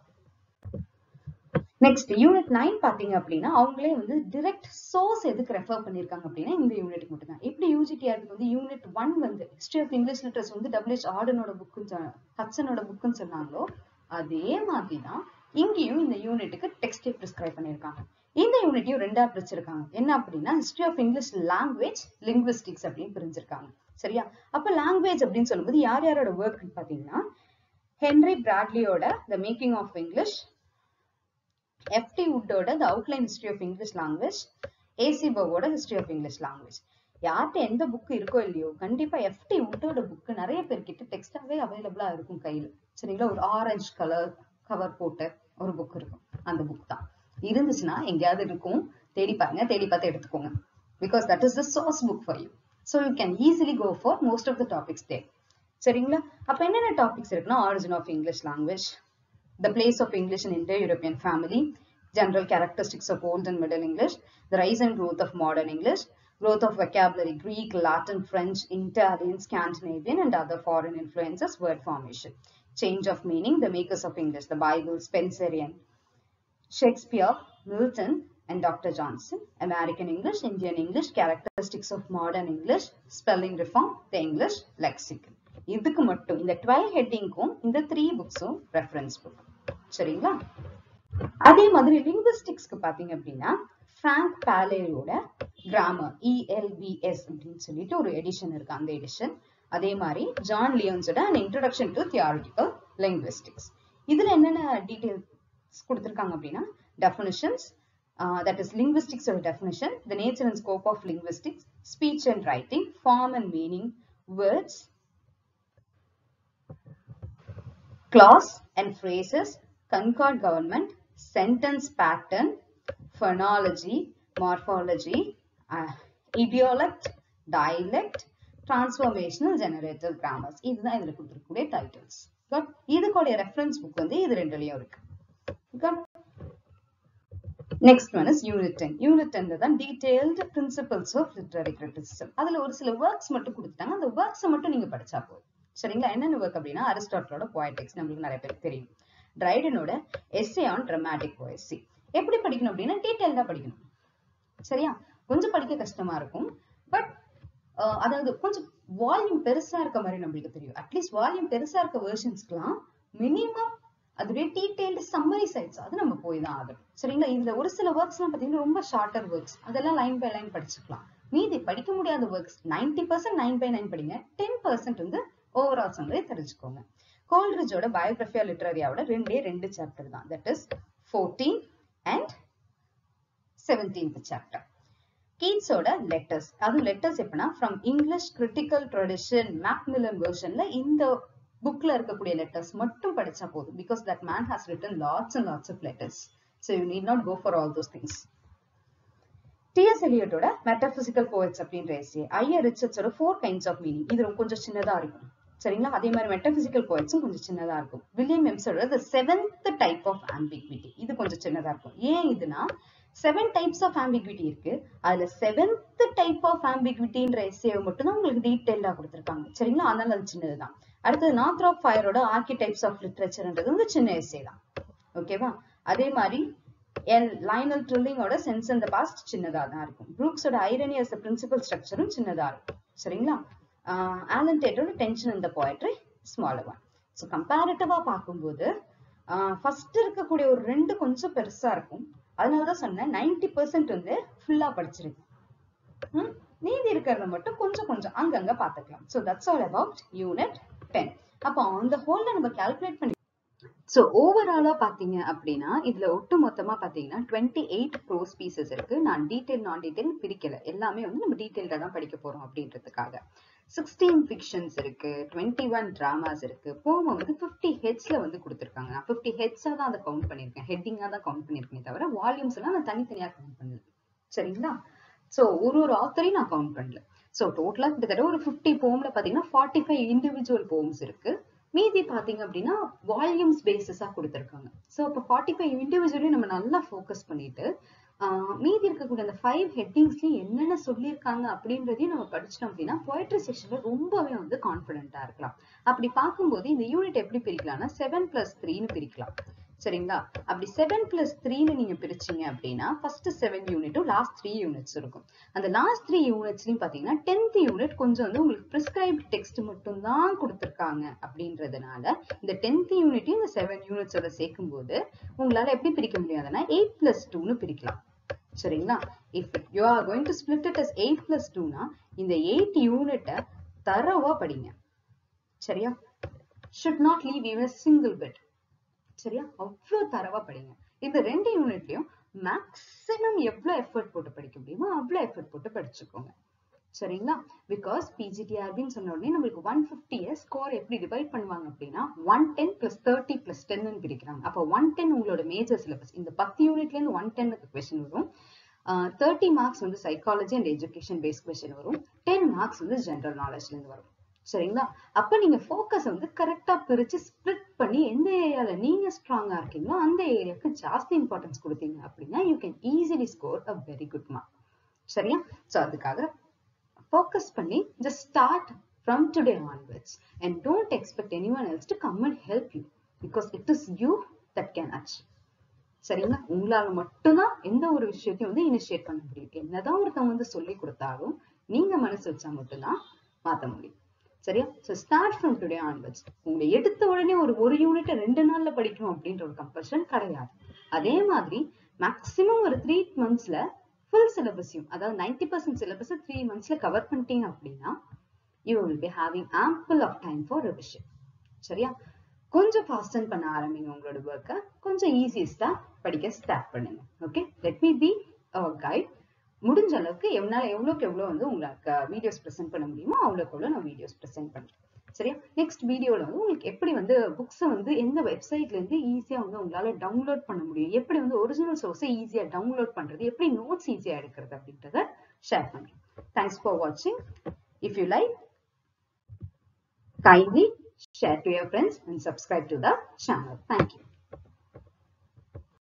நெக்ஸ்ட் யூனிட் நைன் பாத்தீங்க அப்படின்னா அவங்களே வந்து டிரெக்ட் சோர்ஸ் எதுக்கு ரெஃபர் பண்ணிருக்காங்க அப்படின்னா இந்த யூனிட் மட்டும் தான் எப்படி யூஜிடிஆருக்கு வந்து யூனிட் ஒன் வந்து ஹிஸ்டரி ஆஃப் இங்கிலீஷ் லிட்டர்ஸ் வந்து டபிள்யூஹெச் ஆர்டனோட புக்குன்னு ஹட்சனோட புக்குன்னு சொன்னாங்களோ அதே மாதிரி தான் இங்கேயும் இந்த யூனிட்டுக்கு டெக்ஸ்டை ப்ரிஸ்கிரைப் பண்ணியிருக்காங்க இந்த யூனிட்டையும் ரெண்டா பிரிச்சிருக்காங்க என்ன அப்படின்னா history of English language linguistics அப்படின்னு பிரிஞ்சிருக்காங்க சரியா அப்ப லாங்குவேஜ் அப்படின்னு சொல்லும்போது யார் யாரோட ஒர்க் பாத்தீங்கன்னா ஹென்ரி பிராட்லியோட the making of English F T வுட்டோட the outline history of English language A C பவோட ஹிஸ்டரி ஆஃப் இங்கிலீஷ் லாங்குவேஜ் யார்கிட்ட எந்த புக் இருக்கோ இல்லையோ கண்டிப்பா எஃப்டி வுட்டோட புக் நிறைய பேர்கிட்ட டெக்ஸ்டாவே அவைலபிளா இருக்கும் கையில சரிங்களா ஒரு ஆரஞ்சு கலர் கவர் போட்டு ஒரு புக் இருக்கும் அந்த புக் தான் இருந்துச்சுன்னா எங்கேயாவது இருக்கும் தேடி பாருங்க தேடி பார்த்து எடுத்துக்கோங்க because that is the source book for you so you can easily go for most of the topics they சரிங்களா அப்ப என்னென்ன டாபிக்ஸ் இருக்குன்னா origin of English language the place of English in Indo-European family, general characteristics of Old and Middle English, the rise and growth of modern English, growth of vocabulary, Greek, Latin, French, Italian, Scandinavian, and other foreign influences, word formation, change of meaning, the makers of English, the Bible, Spencerian, Shakespeare, Milton, and Dr. Johnson, American English, Indian English, characteristics of modern English, spelling reform, the English lexicon. இதுக்கு மட்டும் இந்த twelve ஹெட்டிங்க்கும் இந்த three புக்ஸும் reference book சரிங்களா அதே மாதிரி லிங்குவிஸ்டிக்ஸ்க்கு பாத்தீங்க அப்படின்னா prank பாலேயோட grammar இஎல்பிஎஸ் அப்படின்னு சொல்லிட்டு ஒரு எடிஷன் இருக்கு அந்த எடிஷன் அதே மாதிரி ஜான் லியோன்ஸோட and introduction to theoretical linguistics இதுல என்னென்ன டீடைல்ஸ் கொடுத்துருக்காங்க அப்படின்னா டெஃபினிஷன்ஸ் தட் இஸ் லிங்குவிஸ்டிக்ஸ் ஒரு definition the nature and scope of linguistics speech and writing form and meaning words clause and phrases, concord government, sentence pattern, phonology, morphology, uh, idiolect, dialect, transformational generative grammars. இதுதான் இதுல கொடுத்திருக்கக்கூடிய titles but இதுக்குடைய reference book வந்து இது ரெண்டுலயும் இருக்கு next one is unit ten unit ten தான் detailed principles of literary criticism அதுல ஒரு சில ஒர்க்ஸ் மட்டும் கொடுத்துட்டாங்க அந்த ஒர்க்ஸை மட்டும் நீங்க படிச்சா போதும் சரிங்களா என்னென்ன ஒர்க் அப்படின்னா அரிஸ்டாட்டலோட போயட்டிக்ஸ் நம்மளுக்கு நிறைய பேருக்கு தெரியும் ட்ரைடனோட எஸ்ஏ ஆன் ட்ரமாட்டிக் போயசி எப்படி படிக்கணும் அப்படின்னா டீட்டெயில்டா படிக்கணும் சரியா கொஞ்சம் படிக்க கஷ்டமா இருக்கும் பட் அதாவது கொஞ்சம் வால்யூம் பெருசா இருக்க மாதிரி நம்மளுக்கு தெரியும் அட்லீஸ்ட் வால்யூம் பெருசா இருக்க வெர்ஷன்ஸ்க்குலாம் மினிமம் அதுவே டீடைல்டு சம்மரி சைட்ஸ் அது நம்ம போய் தான் ஆகணும் சரிங்களா இதுல ஒரு சில ஒர்க்ஸ் எல்லாம் பாத்தீங்கன்னா ரொம்ப ஷார்ட்டர் ஒர்க்ஸ் அதெல்லாம் லைன் பை லைன் படிச்சுக்கலாம் மீதி படிக்க முடியாத works ninety percent nine by nine படிங்க டென் பர்சன்ட் வந்து ஓவரால் சம்மரி தெரிஞ்சுக்கோங்க கோல்ரிட்ஜோட பயோகிராஃபியா லிட்டரரியாவோட ரெண்டே ரெண்டு சாப்டர் தான் that is fourteen and seventeenth chapter கீட்ஸோட லெட்டர்ஸ் அதுவும் லெட்டர்ஸ் எப்படின்னா from English critical tradition Macmillan வெர்ஷன்ல இந்த புக்ல இருக்கக்கூடிய லெட்டர்ஸ் மட்டும் படிச்சா போதும் because that man has written lots and lots of letters so you need not go for all those things T S எலியட்டோட மெட்டபிசிக்கல் போயட்ஸ் அப்படின்ற எஸ்ஏ ஐயர் ரிச்சர்ட்ஸோட ஃபோர் கைண்ட்ஸ் ஆஃப் மீனிங் இது கொஞ்சம் சின்னதா இருக்கும் சரிங்களா அதே மாதிரி மெட்டபிசிக்கல் போயட்ஸும் கொஞ்சம் சின்னதா இருக்கும் வில்லியம் எம்ஸோட the seventh type of ambiguity இது கொஞ்சம் சின்னதா இருக்கும் ஏன் இதுனா செவன் டைப்ஸ் ஆஃப் ஆம்பிக்விட்டி இருக்கு அதுல செவன்த் டைப் ஆஃப் ஆம்பிக்விட்டின்ற எஸ்ஏவை மட்டும் தான் உங்களுக்கு டீடைல்டா கொடுத்துருக்காங்க சரிங்களா அதனால அது சின்னதுதான் அடுத்தது நார்த் ஆஃப் ஃபயரோட ஆர்கி டைப்ஸ் ஆஃப் லிட்ரேச்சர்ன்றது வந்து சின்ன எஸ்ஏ தான் ஓகேவா அதே மாதிரி எல் லைனல் ட்ரில்லிங்கோட சென்ஸ் இந்த பாஸ்ட் சின்னதா தான் இருக்கும் ப்ரூக்ஸோட ஐரனி அஸ் பிரின்சிபல் ஸ்ட்ரக்சரும் சின்னதா இருக்கும் சரிங்களா ஆலன் டேட்டோட டென்ஷன் இந்த போயட்ரி ஸ்மாலர் ஒன் ஸோ கம்பேரிட்டிவா பார்க்கும்போது ஃபர்ஸ்ட் இருக்கக்கூடிய ஒரு ரெண்டு கொஞ்சம் பெருசா இருக்கும் அதனாலதான் சொன்னேன் நைன்டி பர்சன்ட் வந்து ஃபுல்லா படிச்சிருக்கு மீதி இருக்கிறத மட்டும் கொஞ்சம் கொஞ்சம் அங்கங்க பாத்துக்கலாம் so that's all about unit ten அப்போ அந்த ஹோல்ல நம்ம கால்குலேட் பண்ணி ஸோ ஓவராலா பாத்தீங்க அப்படின்னா இதுல ஒட்டு மொத்தமா பாத்தீங்கன்னா டுவெண்ட்டி எயிட் ப்ரோஸ் பீசஸ் இருக்கு நான் டீடைல் நான் டீடைல் பிரிக்கல எல்லாமே வந்து நம்ம டீடைல்டா தான் படிக்க போறோம் அப்படின்றதுக்காக சிக்ஸ்டீன் ஃபிக்ஷன்ஸ் இருக்கு டுவெண்ட்டி ஒன் டிராமாஸ் இருக்கு போம வந்து ஃபிஃப்டி ஹெட்ஸ்ல வந்து கொடுத்துருக்காங்க நான் ஃபிஃப்டி ஹெட்ஸா தான் அதை கவுண்ட் பண்ணிருக்கேன் ஹெட்டிங்கா தான் கவுண்ட் பண்ணிருக்கேன் தவிர வால்யூம்ஸ் எல்லாம் நான் தனித்தனியா கவுண்ட் பண்ணல சரிங்களா சோ ஒரு ஒரு ஆத்தரையும் நான் கவுண்ட் பண்ணல சோ டோட்டலா கிட்டத்தட்ட ஒரு ஃபிஃப்டி போம்ல பாத்தீங்கன்னா ஃபார்ட்டி ஃபைவ் இண்டிவிஜுவல் போம்ஸ் இருக்கு மீதி பாத்தீங்க அப்படின்னா வால்யூம்ஸ் பேசிஸா கொடுத்துருக்காங்க ஸோ அப்போ ஃபார்ட்டி ஃபைவ் இண்டிவிஜுவலையும் நம்ம நல்லா ஃபோக்கஸ் பண்ணிட்டு ஆஹ் மீதி இருக்கக்கூடிய அந்த ஃபைவ் ஹெட்டிங்ஸ்லயும் என்னென்ன சொல்லியிருக்காங்க அப்படின்றதையும் நம்ம படிச்சிட்டோம் அப்படின்னா போய்ட்ரி செஷன்ல ரொம்பவே வந்து கான்பிடென்ட்டா இருக்கலாம் அப்படி பார்க்கும்போது இந்த யூனிட் எப்படி பிரிக்கலாம்னா செவன் பிளஸ் த்ரீன்னு பிரிக்கலாம் சரிங்களா அப்படி செவன் பிளஸ் த்ரீன்னு நீங்க பிரிச்சீங்க அப்படின்னா ஃபர்ஸ்ட் செவன் யூனிட்டும் லாஸ்ட் த்ரீ யூனிட்ஸ் இருக்கும் அந்த லாஸ்ட் த்ரீ யூனிட்ஸ்லயும் பாத்தீங்கன்னா டென்த் யூனிட் கொஞ்சம் வந்து உங்களுக்கு ப்ரிஸ்கிரைப்ட் டெக்ஸ்ட் மட்டும் தான் கொடுத்துருக்காங்க அப்படின்றதுனால இந்த டென்த் யூனிட்டையும் இந்த செவன் யூனிட்ஸோட சேர்க்கும் போது உங்களால எப்படி பிரிக்க முடியாதுன்னா எயிட் பிளஸ் டூன்னு பிரிக்கலாம் சரிங்களா if you are going to split it as eight plus டூனா இந்த எயிட் யூனிட்டை தரவா படிங்க சரியா should not leave even single bit சரியா அவ்வளோ தரவா படிங்க இந்த ரெண்டு யூனிட்லயும் மேக்ஸிமம் எவ்வளவு எஃபர்ட் போட்டு படிக்க முடியுமோ அவ்வளவு எஃபர்ட் போட்டு படிச்சுக்கோங்க சரிங்களா பிகாஸ் பிஜிடிஆர்பின்னு சொன்ன உடனே நம்மளுக்கு ஒன் ஃபிஃப்டி ஸ்கோர் எப்படி டிவைட் பண்ணுவாங்க அப்படின்னா one ten plus thirty plus டென்னு பிரிக்கிறாங்க அப்போ ஒன் டென் உங்களோட மேஜர் சிலபஸ் இந்த பத்து யூனிட்ல இருந்து ஒன் டென்னுக்கு கொஸ்டின் வரும் தேர்ட்டி மார்க்ஸ் வந்து psychology and education based question வரும் டென் மார்க்ஸ் வந்து ஜென்ரல் நாலேஜ்ல இருந்து வரும் சரிங்களா அப்ப நீங்க ஃபோக்கஸ் வந்து கரெக்டா பிரிச்சு ஸ்ப்ளிட் பண்ணி எந்த ஏரியால நீங்க ஸ்ட்ராங்கா இருக்கீங்களோ அந்த ஏரியாவுக்கு ஜாஸ்தி இம்பார்ட்டன்ஸ் கொடுத்தீங்க அப்படின்னா you can easily score a very good mark சரியா சோ அதுக்காக ஃபோக்கஸ் பண்ணி just start from today onwards and don't expect anyone else to come and help you because it is you that can achieve சரிங்களா உங்களால மட்டும்தான் எந்த ஒரு விஷயத்தையும் வந்து இனிஷியேட் பண்ண முடியும் என்னதான் ஒருத்தவங்க வந்து சொல்லி கொடுத்தாலும் நீங்க மனசு வச்சா மட்டும்தான் மாத்த முடியும் சரியா so start from today onwards உங்களை எடுத்த உடனே ஒரு ஒரு யூனிட்டை ரெண்டு நாள்ல படிக்கணும் அப்படின்ற ஒரு கம்பல்ஷன் கிடையாது அதே மாதிரி மேக்சிமம் ஒரு த்ரீ மந்த்ஸ்ல ஃபுல் சிலபஸையும் அதாவது நைன்டி பர்சன்ட் சிலபஸ் த்ரீ மந்த்ஸ்ல கவர் பண்ணிட்டீங்க அப்படின்னா you will be having ample of time for revision சரியா கொஞ்சம் ஃபாஸ்டன் பண்ண ஆரம்பிங்க உங்களோட ஒர்க்கை கொஞ்சம் ஈஸியஸ்டா படிக்க ஸ்டார்ட் பண்ணுங்க okay let me be guide முடிஞ்ச அளவுக்கு என்னால எவ்வளோக்கு எவ்வளோ வந்து உங்களுக்கு வீடியோஸ் ப்ரெசென்ட் பண்ண முடியுமோ அவ்வளோக்கு எவ்வளோ நான் வீடியோஸ் ப்ரெசென்ட் பண்றேன் சரியா நெக்ஸ்ட் வீடியோல வந்து உங்களுக்கு எப்படி வந்து புக்ஸை வந்து எந்த வெப்சைட்ல இருந்து ஈஸியா வந்து உங்களால டவுன்லோட் பண்ண முடியும் எப்படி வந்து ஒரிஜினல் சோர்ஸை ஈஸியா டவுன்லோட் பண்றது எப்படி நோட்ஸ் ஈஸியா எடுக்கிறது அப்படின்றத ஷேர் பண்றேன் தேங்க்ஸ் ஃபார் வாட்சிங் if you like kindly share to your friends and subscribe to the channel. Thank you.